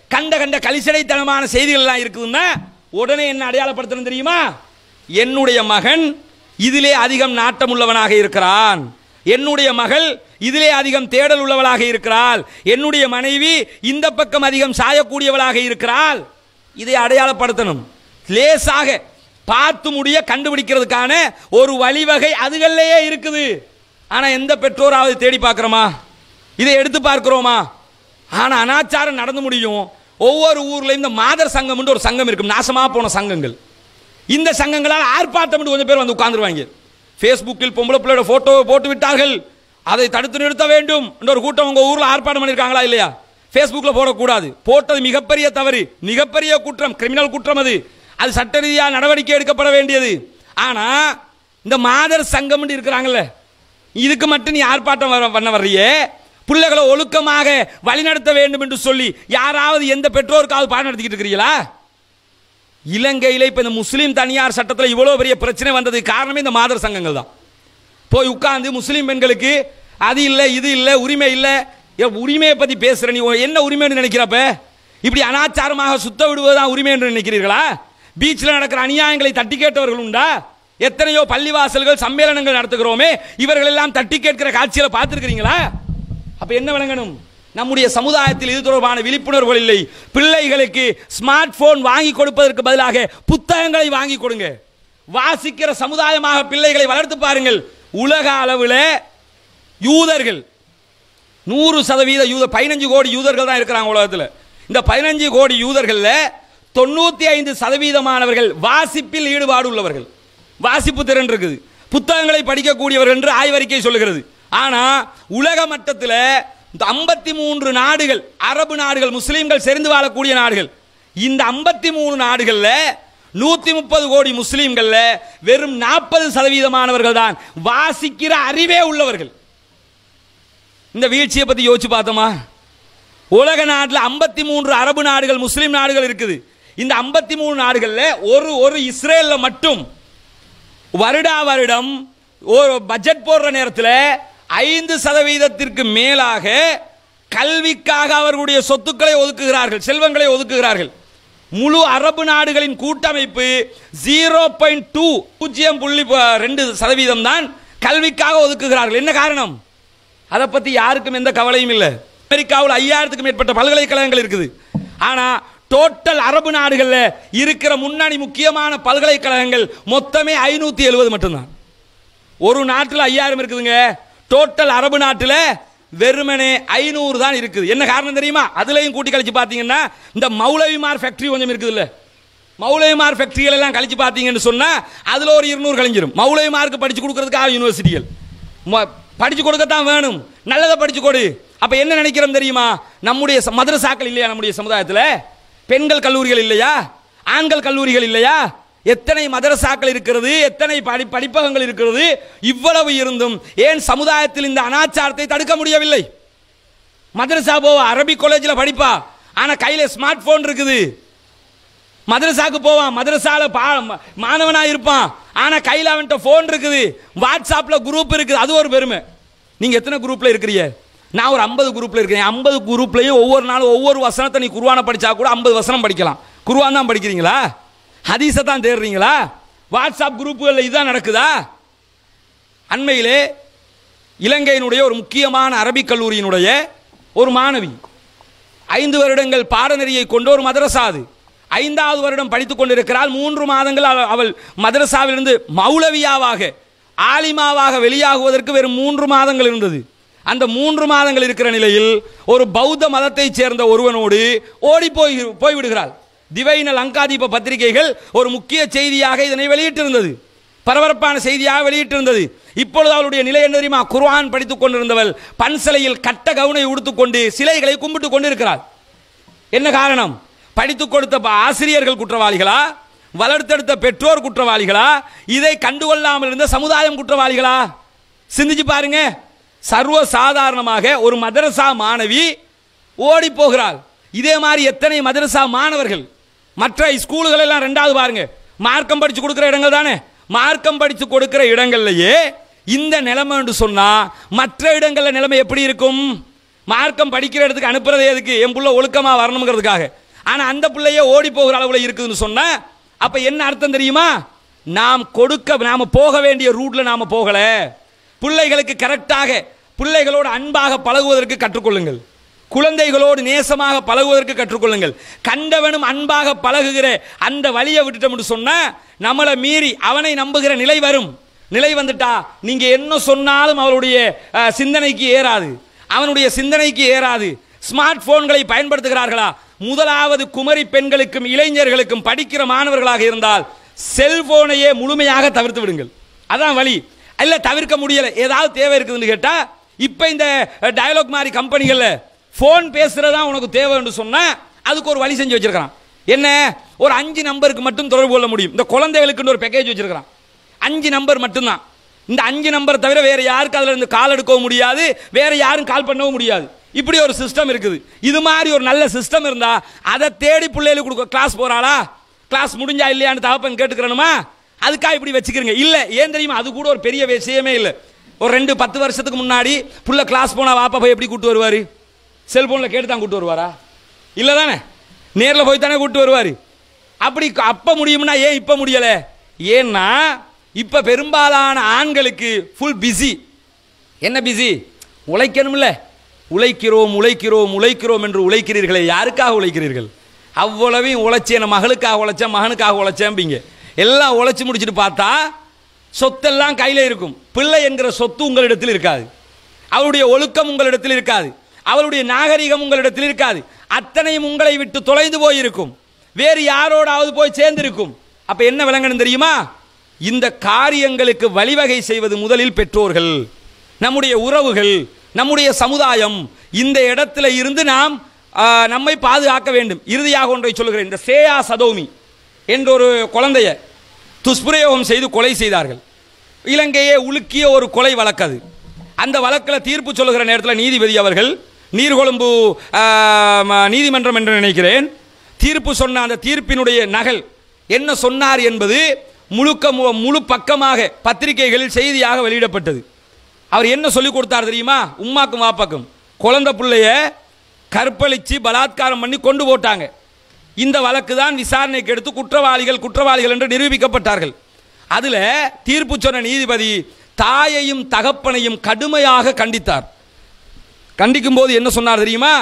கண்ட கண்ட கலிசடைத்தனமான செய்திகள் எல்லாம் இருக்குதுன்னா உடனே என்ன அடையாளப்படுத்தணும் தெரியுமா என்னுடைய மகன் இதிலே அதிகம் நாட்டம் உள்ளவனாக இருக்கிறான் என்னுடைய மகள் இதிலே அதிகம் தேடல் உள்ளவளாக இருக்கிறாள் என்னுடைய மனைவி இந்த பக்கம் அதிகம் சாயக்கூடியவளாக இருக்கிறாள் இதை அடையாளப்படுத்தணும் லேசாக பார்த்து முடிய கண்டுபிடிக்கிறதுக்கான ஒரு வழிவகை அதுகள்லேயே இருக்குது ஆனா எந்த பெற்றோராவது தேடி பார்க்குறோமா இதை எடுத்து பார்க்கிறோமா ஆனா அனாச்சாரம் நடந்து முடியும் ஒவ்வொரு ஊர்ல இந்த மாதர் சங்கம்னு ஒரு சங்கம் இருக்கும் நாசமா போன சங்கங்கள் இந்த சங்கங்களால் ஆர்ப்பாட்டம் கொஞ்சம் பேர் வந்து உட்கார்ந்துருவாங்க ஃபேஸ்புக்கில் பொம்பளை பிள்ளையோட போட்டோவை போட்டு விட்டார்கள் அதை தடுத்து நிறுத்த வேண்டும் என்ற ஒரு கூட்டம் உங்க ஊர்ல ஆர்ப்பாட்டம் பண்ணிருக்காங்களா இல்லையா ஃபேஸ்புக்கில் போடக்கூடாது போட்டது மிகப்பெரிய தவறு மிகப்பெரிய குற்றம் கிரிமினல் குற்றம் அது அது சட்ட ரீதியாக நடவடிக்கை எடுக்கப்பட வேண்டியது ஆனா இந்த மாதர் சங்கம் இருக்கிறாங்கல்ல இதுக்கு மட்டும் நீ ஆர்ப்பாட்டம் வர- பண்ண வர்றியே பிள்ளைகளை ஒழுக்கமாக வழிநடத்த வேண்டும் என்று சொல்லி யாராவது எந்த பெற்றோருக்காவது பாடம் நடத்திக்கிட்டு இருக்கிறீங்களா இலங்கையில் இப்போ இந்த முஸ்லீம் தனியார் சட்டத்தில் இவ்வளோ பெரிய பிரச்சனை வந்ததுக்கு காரணமே இந்த மாதர் சங்கங்கள் தான் போய் உட்கார்ந்து முஸ்லீம் பெண்களுக்கு அது இல்லை இது இல்லை உரிமை இல்லை ஏன் உரிமையை பற்றி பேசுகிற நீ என்ன உரிமைன்னு நினைக்கிறப்ப இப்படி அனாச்சாரமாக சுத்த விடுவதுதான் உரிமை என்று நினைக்கிறீர்களா பீச்சில் நடக்கிற அநியாயங்களை தட்டி கேட்டவர்கள் உண்டா எத்தனையோ பள்ளிவாசல்கள் சம்மேளனங்கள் நடத்துகிறோமே இவர்கள் எல்லாம் தட்டி கேட்கிற காட்சிகளை பார்த்துருக்கிறீங்களா அப்ப என்ன விளங்கணும் நம்முடைய சமுதாயத்தில் இது தொடர்பான விழிப்புணர்வுகள் இல்லை பிள்ளைகளுக்கு ஸ்மார்ட் போன் வாங்கி கொடுப்பதற்கு பதிலாக புத்தகங்களை வாங்கி கொடுங்க வாசிக்கிற சமுதாயமாக பிள்ளைகளை வளர்த்து பாருங்கள் உலக அளவில் யூதர்கள் நூறு சதவீத யூத பதினஞ்சு கோடி யூதர்கள் தான் இருக்கிறாங்க உலகத்தில் இந்த பதினஞ்சு கோடி யூதர்களில் தொண்ணூத்தி ஐந்து சதவீதமானவர்கள் வாசிப்பில் ஈடுபாடு உள்ளவர்கள் வாசிப்பு திறன் இருக்குது புத்தகங்களை படிக்கக்கூடியவர்கள் என்று ஆய்வறிக்கை சொல்லுகிறது ஆனா உலக மட்டத்தில் இந்த ஐம்பத்தி மூன்று நாடுகள் அரபு நாடுகள் முஸ்லீம்கள் செறிந்து வாழக்கூடிய நாடுகள் இந்த ஐம்பத்தி மூணு நாடுகளில் நூத்தி முப்பது கோடி முஸ்லீம்கள்ல வெறும் நாற்பது சதவீதமானவர்கள் தான் வாசிக்கிற அறிவே உள்ளவர்கள் இந்த வீழ்ச்சியை பத்தி யோசிச்சு பார்த்தோமா உலக நாட்டில் ஐம்பத்தி மூன்று அரபு நாடுகள் முஸ்லீம் நாடுகள் இருக்குது இந்த ஐம்பத்தி மூணு நாடுகளில் ஒரு ஒரு இஸ்ரேல்ல மட்டும் வருடா வருடம் ஒரு பட்ஜெட் போடுற நேரத்தில் ஐந்து சதவீதத்திற்கு மேலாக கல்விக்காக அவர்களுடைய சொத்துக்களை ஒதுக்குகிறார்கள் செல்வங்களை ஒதுக்குகிறார்கள் முழு அரபு நாடுகளின் கூட்டமைப்பு ஜீரோ பாயிண்ட் டூ பூஜ்ஜியம் புள்ளி ப- ரெண்டு சதவீதம் தான் கல்விக்காக ஒதுக்குகிறார்கள் என்ன காரணம் அதை பத்தி யாருக்கும் எந்த கவலையும் இல்லை அமெரிக்காவில் ஐயாயிரத்துக்கும் மேற்பட்ட பல்கலைக்கழகங்கள் இருக்குது ஆனா டோட்டல் அரபு நாடுகளில் இருக்கிற முன்னணி முக்கியமான பல்கலைக்கழகங்கள் மொத்தமே ஐநூத்தி எழுபது மட்டும்தான் ஒரு நாட்டில் ஐயாயிரம் இருக்குதுங்க டோட்டல் அரபு நாட்டில் வெறுமனே ஐநூறு தான் இருக்குது என்ன காரணம் தெரியுமா அதுலயும் கூட்டி கழிச்சு பார்த்தீங்கன்னா இந்த மௌலவிமார் ஃபேக்டரி கொஞ்சம் இருக்குதுல்ல மௌலவிமார் ஃபேக்டரிகள் எல்லாம் கழிச்சு பார்த்தீங்கன்னு சொன்னா அதுல ஒரு இருநூறு கழிஞ்சிரும் மௌலவிமாருக்கு படிச்சு கொடுக்கறதுக்காக யூனிவர்சிட்டிகள் ம- படிச்சு கொடுக்கத்தான் வேணும் நல்லதை படிச்சு கொடு அப்ப என்ன நினைக்கிறோம் தெரியுமா நம்முடைய ச- மதரசாக்கள் இல்லையா நம்முடைய சமுதாயத்தில் பெண்கள் கல்லூரிகள் இல்லையா ஆண்கள் கல்லூரிகள் இல்லையா எத்தனை மதரசாக்கள் இருக்கிறது எத்தனை படி படிப்பகங்கள் இருக்கிறது இவ்வளவு இருந்தும் ஏன் சமுதாயத்தில் இந்த அனாச்சாரத்தை தடுக்க முடியவில்லை மதரசா போவ அரபிக் காலேஜில் படிப்பா ஆனா கையில ஸ்மார்ட் போன் இருக்குது மதரசாக்கு போவான் மதரசால பா ம- மாணவனா இருப்பான் ஆனா கையில அவன்கிட்ட போன் இருக்குது வாட்ஸ்அப்ல குரூப் இருக்குது அது ஒரு பெருமை நீங்க எத்தனை குரூப்ல இருக்கிறீங்க நான் ஒரு ஐம்பது குரூப்ல இருக்கேன் ஐம்பது குரூப்லயும் ஒவ்வொரு நாளும் ஒவ்வொரு வசனத்தை நீ குருவான படிச்சா கூட ஐம்பது வசனம் படிக்கலாம் குருவான் தான் படிக்கிறீங்களா ஹதீஸை தான் தேடுறீங்களா வாட்ஸ்அப் குரூப்புகளில் இதுதான் நடக்குதா அண்மையிலே இலங்கையினுடைய ஒரு முக்கியமான அரபிக் கல்லூரியினுடைய ஒரு மாணவி ஐந்து வருடங்கள் பாடநெறியை கொண்ட ஒரு மதரசா அது ஐந்தாவது வருடம் படித்துக் கொண்டிருக்கிறாள் மூன்று மாதங்கள் அவ- அவள் மதரசாவிலிருந்து மௌலவியாவாக ஆலிமாவாக வெளியாகுவதற்கு வெறும் மூன்று மாதங்கள் இருந்தது அந்த மூன்று மாதங்கள் இருக்கிற நிலையில் ஒரு பௌத்த மதத்தைச் சேர்ந்த ஒருவனோடு ஓடி போய் போய்விடுகிறாள் திவைன லங்காதீப பத்திரிகைகள் ஒரு முக்கிய செய்தியாக இதனை வெளியிட்டிருந்தது பரபரப்பான செய்தியாக வெளியிட்டிருந்தது இப்பொழுது அவளுடைய நிலை என்ன தெரியுமா குர்ஆன் படித்துக் கொண்டிருந்தவள் பன்சலையில் கட்ட கவுனை உடுத்துக்கொண்டு சிலைகளை கும்பிட்டுக் கொண்டிருக்கிறாள் என்ன காரணம் படித்துக் கொடுத்த ப- ஆசிரியர்கள் குற்றவாளிகளா வளர்த்தெடுத்த பெற்றோர் குற்றவாளிகளா இதை கண்டுகொள்ளாமல் இருந்த சமுதாயம் குற்றவாளிகளா சிந்திச்சு பாருங்க சர்வ சாதாரணமாக ஒரு மதரசா மாணவி ஓடி போகிறாள் இதே மாதிரி எத்தனை மதரசா மாணவர்கள் மற்ற ஸ்கூலுகள் எல்லாம் ரெண்டாவது பாருங்க மார்க்கம் படிச்சு கொடுக்கிற இடங்கள் தானே மார்க்கம் படிச்சு கொடுக்கிற இடங்கள்லயே இந்த நிலைமை என்று சொன்னா மற்ற இடங்கள்ல நிலைமை எப்படி இருக்கும் மார்க்கம் படிக்கிற இடத்துக்கு அனுப்புறது எதுக்கு என் புள்ள ஒழுக்கமா வரணுங்கிறதுக்காக ஆனா அந்த பிள்ளையே ஓடி போகிற அளவுல இருக்குதுன்னு சொன்னா அப்ப என்ன அர்த்தம் தெரியுமா நாம் கொடுக்க நாம போக வேண்டிய ரூட்ல நாம போகல பிள்ளைகளுக்கு கரெக்டாக பிள்ளைகளோடு அன்பாக பழகுவதற்கு கற்றுக்கொள்ளுங்கள் குழந்தைகளோடு நேசமாக பழகுவதற்கு கற்றுக்கொள்ளுங்கள் கண்டவனும் அன்பாக பழகுகிற அந்த வழியை விட்டுட்டோம்னு சொன்னா நம்மளை மீறி அவனை நம்புகிற நிலை வரும் நிலை வந்துட்டா நீங்க என்ன சொன்னாலும் அவருடைய அஹ், சிந்தனைக்கு ஏறாது அவனுடைய சிந்தனைக்கு ஏறாது ஸ்மார்ட் போன்களை பயன்படுத்துகிறார்களா முதலாவது குமரி பெண்களுக்கும் இளைஞர்களுக்கும் படிக்கிற மாணவர்களாக இருந்தால் செல்போனையே முழுமையாக தவிர்த்து விடுங்கள் அதான் வழி இல்ல தவிர்க்க முடியல ஏதாவது தேவை இருக்குதுன்னு கேட்டா இப்ப இந்த டயலாக் மாதிரி கம்பெனிகள்ல போன் பேசுறதா உனக்கு தேவை என்று சொன்னா அதுக்கு ஒரு வழி செஞ்சு வச்சிருக்கான் என்ன ஒரு அஞ்சு நம்பருக்கு மட்டும் தொடர்பு கொள்ள முடியும் இந்த குழந்தைகளுக்குன்னு ஒரு பேக்கேஜ் வச்சிருக்கான் அஞ்சு நம்பர் மட்டும்தான் இந்த அஞ்சு நம்பர் தவிர வேற யாருக்கு அதுல இருந்து கால் எடுக்கவும் முடியாது வேற யாரும் கால் பண்ணவும் முடியாது இப்படி ஒரு சிஸ்டம் இருக்குது இது மாதிரி ஒரு நல்ல சிஸ்டம் இருந்தா அதை தேடி பிள்ளைகளுக்கு கொடுக்க கிளாஸ் போறாளா கிளாஸ் முடிஞ்சா இல்லையான்னு தகப்பன் கேட்டுக்கிறணுமா அதுக்காக இப்படி வச்சுக்கிறீங்க இல்ல ஏன் தெரியுமா அது கூட ஒரு பெரிய விஷயமே இல்லை ஒரு ரெண்டு பத்து வருஷத்துக்கு முன்னாடி புள்ள கிளாஸ் போனா வாப்பா போய் எப்படி கூட்டு வருவாரு செல்போன்ல கேட்டு தான் கூட்டு வருவாரா இல்ல தானே நேரில் போய் தானே கூட்டு வருவாரு அப்படி க- அப்ப முடியும்னா ஏன் இப்ப முடியல ஏன்னா இப்ப பெரும்பாலான ஆண்களுக்கு ஃபுல் பிஸி என்ன பிஸி உழைக்கணும்ல உழைக்கிறோம் உழைக்கிறோம் உழைக்கிறோம் என்று உழைக்கிறீர்களே யாருக்காக உழைக்கிறீர்கள் அவ்வளவையும் உழைச்சி என் மகளுக்காக உழைச்சேன் மகனுக்காக உழைச்சேன்பீங்க எல்லாம் உழைச்சி முடிச்சிட்டு பார்த்தா சொத்தெல்லாம் கையில் இருக்கும் பிள்ளை என்கிற சொத்து உங்களிடத்தில் இருக்காது அவருடைய ஒழுக்கம் உங்களிடத்தில் இருக்காது அவருடைய நாகரிகம் உங்களிடத்தில் இருக்காது அத்தனையும் உங்களை விட்டு தொலைந்து போயிருக்கும் வேறு யாரோடாவது போய் சேர்ந்திருக்கும் அப்ப என்ன விளங்கணும் தெரியுமா இந்த காரியங்களுக்கு வழிவகை செய்வது முதலில் பெற்றோர்கள் நம்முடைய உறவுகள் நம்முடைய சமுதாயம் இந்த இடத்துல இருந்து நாம் ஆ, நம்மை பாதுகாக்க வேண்டும் இறுதியாக ஒன்றை சொல்லுகிறேன் இந்த சேயா சதோமி என்ற ஒரு குழந்தைய துஷ்பிரயோகம் செய்து கொலை செய்தார்கள் இலங்கையே உலுக்கிய ஒரு கொலை வழக்கு அது அந்த வழக்கில் தீர்ப்பு சொல்லுகிற நேரத்தில் நீதிபதி அவர்கள் நீர்கொழும்பு ஆ, ம- நீதிமன்றம் என்று நினைக்கிறேன் தீர்ப்பு சொன்ன அந்த தீர்ப்பினுடைய நகல் என்ன சொன்னார் என்பது முழுக்க மு- முழு பக்கமாக பத்திரிகைகளில் செய்தியாக வெளியிடப்பட்டது அவர் என்ன சொல்லி கொடுத்தார் தெரியுமா உம்மாக்கும் வாப்பாக்கும் குழந்தை பிள்ளைய கற்பழிச்சு பலாத்காரம் பண்ணி கொண்டு போட்டாங்க இந்த வழக்கு தான் விசாரணைக்கு எடுத்து குற்றவாளிகள் குற்றவாளிகள் என்று நிரூபிக்கப்பட்டார்கள் அதுல தீர்ப்பு சொன்ன நீதிபதி தாயையும் தகப்பனையும் கடுமையாக கண்டித்தார் கண்டிக்கும் போது என்ன சொன்னார் தெரியுமா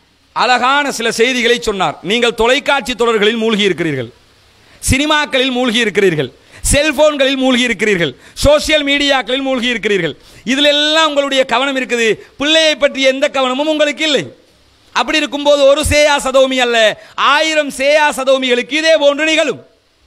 அழகான சில செய்திகளை சொன்னார் நீங்கள் தொலைக்காட்சி தொடர்களில் மூழ்கி இருக்கிறீர்கள் சினிமாக்களில் மூழ்கி இருக்கிறீர்கள் செல்போன்களில் மூழ்கி இருக்கிறீர்கள் சோசியல் மீடியாக்களில் மூழ்கி இருக்கிறீர்கள் இதில் எல்லாம் உங்களுடைய கவனம் இருக்குது பிள்ளையை பற்றிய எந்த கவனமும் உங்களுக்கு இல்லை அப்படி இருக்கும்போது ஒரு சேயா சதோமி அல்ல ஆயிரம் சேயா சதோமிகளுக்கு இதே போன்று நிகழும்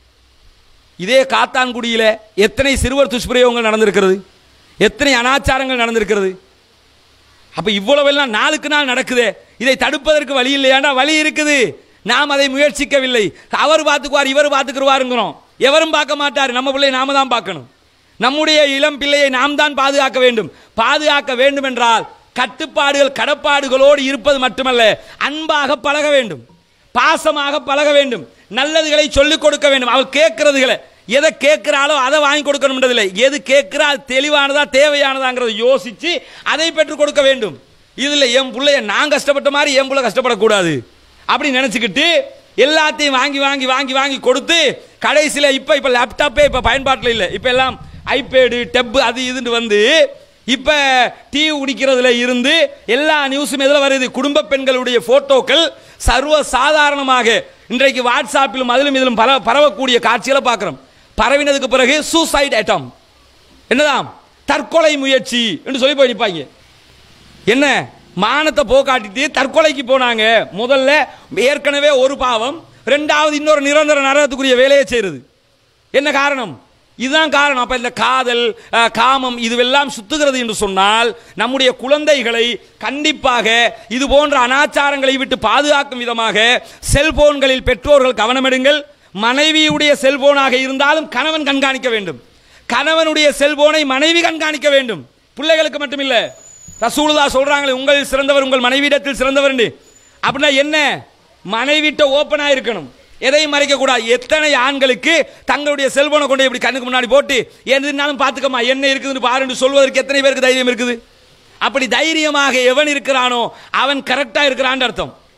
இதே காத்தான்குடியில எத்தனை சிறுவர் துஷ்பிரயோகங்கள் நடந்திருக்கிறது எத்தனை அனாச்சாரங்கள் நடந்திருக்கிறது அப்ப இவ்வளவெல்லாம் நாளுக்கு நாள் நடக்குதே இதை தடுப்பதற்கு வழி இல்லையாண்டா வழி இருக்குது நாம் அதை முயற்சிக்கவில்லை அவர் பார்த்துக்குவார் இவர் பார்த்துக்குருவாருங்கிறோம் எவரும் பார்க்க மாட்டார் நம்ம பிள்ளையை நாம தான் பார்க்கணும் நம்முடைய இளம் பிள்ளையை நாம் தான் பாதுகாக்க வேண்டும் பாதுகாக்க வேண்டும் என்றால் கட்டுப்பாடுகள் கடப்பாடுகளோடு இருப்பது மட்டுமல்ல அன்பாக பழக வேண்டும் பாசமாக பழக வேண்டும் நல்லதுகளை சொல்லிக் கொடுக்க வேண்டும் அவள் கேட்கறதுகளை எதை கேட்கிறாளோ அதை வாங்கி கொடுக்கணும்ன்றதில்லை எது கேட்கிறா அது தெளிவானதா தேவையானதாங்கிறத யோசிச்சு அதை பெற்றுக் கொடுக்க வேண்டும் இதுல என் பிள்ளைய நான் கஷ்டப்பட்ட மாதிரி என் பிள்ளை கஷ்டப்படக்கூடாது அப்படி நினைச்சுக்கிட்டு எல்லாத்தையும் வாங்கி வாங்கி வாங்கி வாங்கி கொடுத்து கடைசியில் இப்போ இப்போ லேப்டாப்பே இப்போ பயன்பாட்டில் இல்லை இப்போ எல்லாம் ஐபேடு டெப்பு அது இதுன்னு வந்து இப்போ டீ குடிக்கிறதுல இருந்து எல்லா நியூஸும் எதில் வருது குடும்ப பெண்களுடைய போட்டோக்கள் சர்வ சாதாரணமாக இன்றைக்கு வாட்ஸ்அப்பிலும் அதிலும் இதிலும் பரவ பரவக்கூடிய காட்சிகளை பார்க்குறோம் பரவினதுக்கு பிறகு சூசைட் ஐட்டம் என்னதாம் தற்கொலை முயற்சி என்று சொல்லி போய் நிற்பாங்க என்ன மானத்தை போக்காட்டிட்டு தற்கொலைக்கு போனாங்க முதல்ல ஏற்கனவே ஒரு பாவம் ரெண்டாவது இன்னொரு நிரந்தர நரகத்துக்குரிய வேலையை செய்யறது என்ன காரணம் இதுதான் காரணம் அப்ப இந்த காதல் அஹ், காமம் இதுவெல்லாம் சுத்துகிறது என்று சொன்னால் நம்முடைய குழந்தைகளை கண்டிப்பாக இது போன்ற அனாச்சாரங்களை விட்டு பாதுகாக்கும் விதமாக செல்போன்களில் பெற்றோர்கள் கவனமெடுங்கள் மனைவியுடைய செல்போனாக இருந்தாலும் கணவன் கண்காணிக்க வேண்டும் கணவனுடைய செல்போனை மனைவி கண்காணிக்க வேண்டும் பிள்ளைகளுக்கு மட்டுமில்ல ரசூலுல்லா சொல்றாங்களே உங்கள் சிறந்தவர் உங்கள் மனைவியிடத்தில் சிறந்தவர் அப்படின்னா என்ன மனைவிட்ட ஓப்பனா இருக்கணும் எதையும் மறைக்க கூடாது எத்தனை ஆண்களுக்கு தங்களுடைய செல்போனை கொண்டு இப்படி கண்ணுக்கு முன்னாடி போட்டு எதுனாலும் பார்த்துக்கம்மா என்ன இருக்குதுன்னு பாருன்னு சொல்வதற்கு எத்தனை பேருக்கு தைரியம் இருக்குது அப்படி தைரியமாக எவன் இருக்கிறானோ அவன் கரெக்டா இருக்கிறான்னு அர்த்தம்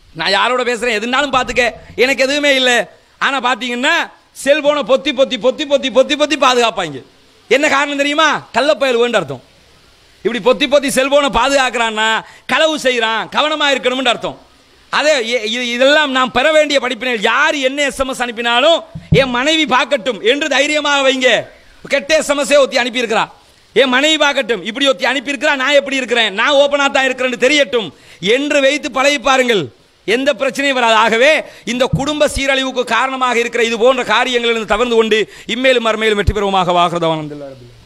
நான் யாரோட பேசுறேன் எதுனாலும் பார்த்துக்க எனக்கு எதுவுமே இல்லை ஆனால் பார்த்தீங்கன்னா செல்போனை பொத்தி பொத்தி பொத்தி பொத்தி பொத்தி பொத்தி பாதுகாப்பாங்க என்ன காரணம் தெரியுமா கள்ளப்பயல் வேண்டு அர்த்தம் இப்படி பொத்தி பொத்தி செல்போனை பாதுகாக்கிறான்னா களவு செய்கிறான் கவனமாக இருக்கணும்னு அர்த்தம் அதே இ- இது இதெல்லாம் நாம் பெற வேண்டிய படிப்பினர் யார் என்ன எஸ்எம்எஸ் அனுப்பினாலும் என் மனைவி பார்க்கட்டும் என்று தைரியமாக வைங்க கெட்ட எஸ்எம்எஸ்ஸே ஒத்தி அனுப்பியிருக்கிறா என் மனைவி பார்க்கட்டும் இப்படி ஒத்தி அனுப்பியிருக்கிறா நான் எப்படி இருக்கிறேன் நான் ஓப்பனாக தான் இருக்கிறேன்னு தெரியட்டும் என்று வைத்து பழகி பாருங்கள் எந்த பிரச்சனையும் வராது ஆகவே இந்த குடும்ப சீரழிவுக்கு காரணமாக இருக்கிற இது போன்ற காரியங்களிலிருந்து தவிர்த்து கொண்டு இம்மேலும் மறுமையிலும் வெற்றி பெறுவோமாக வாகிறதவன்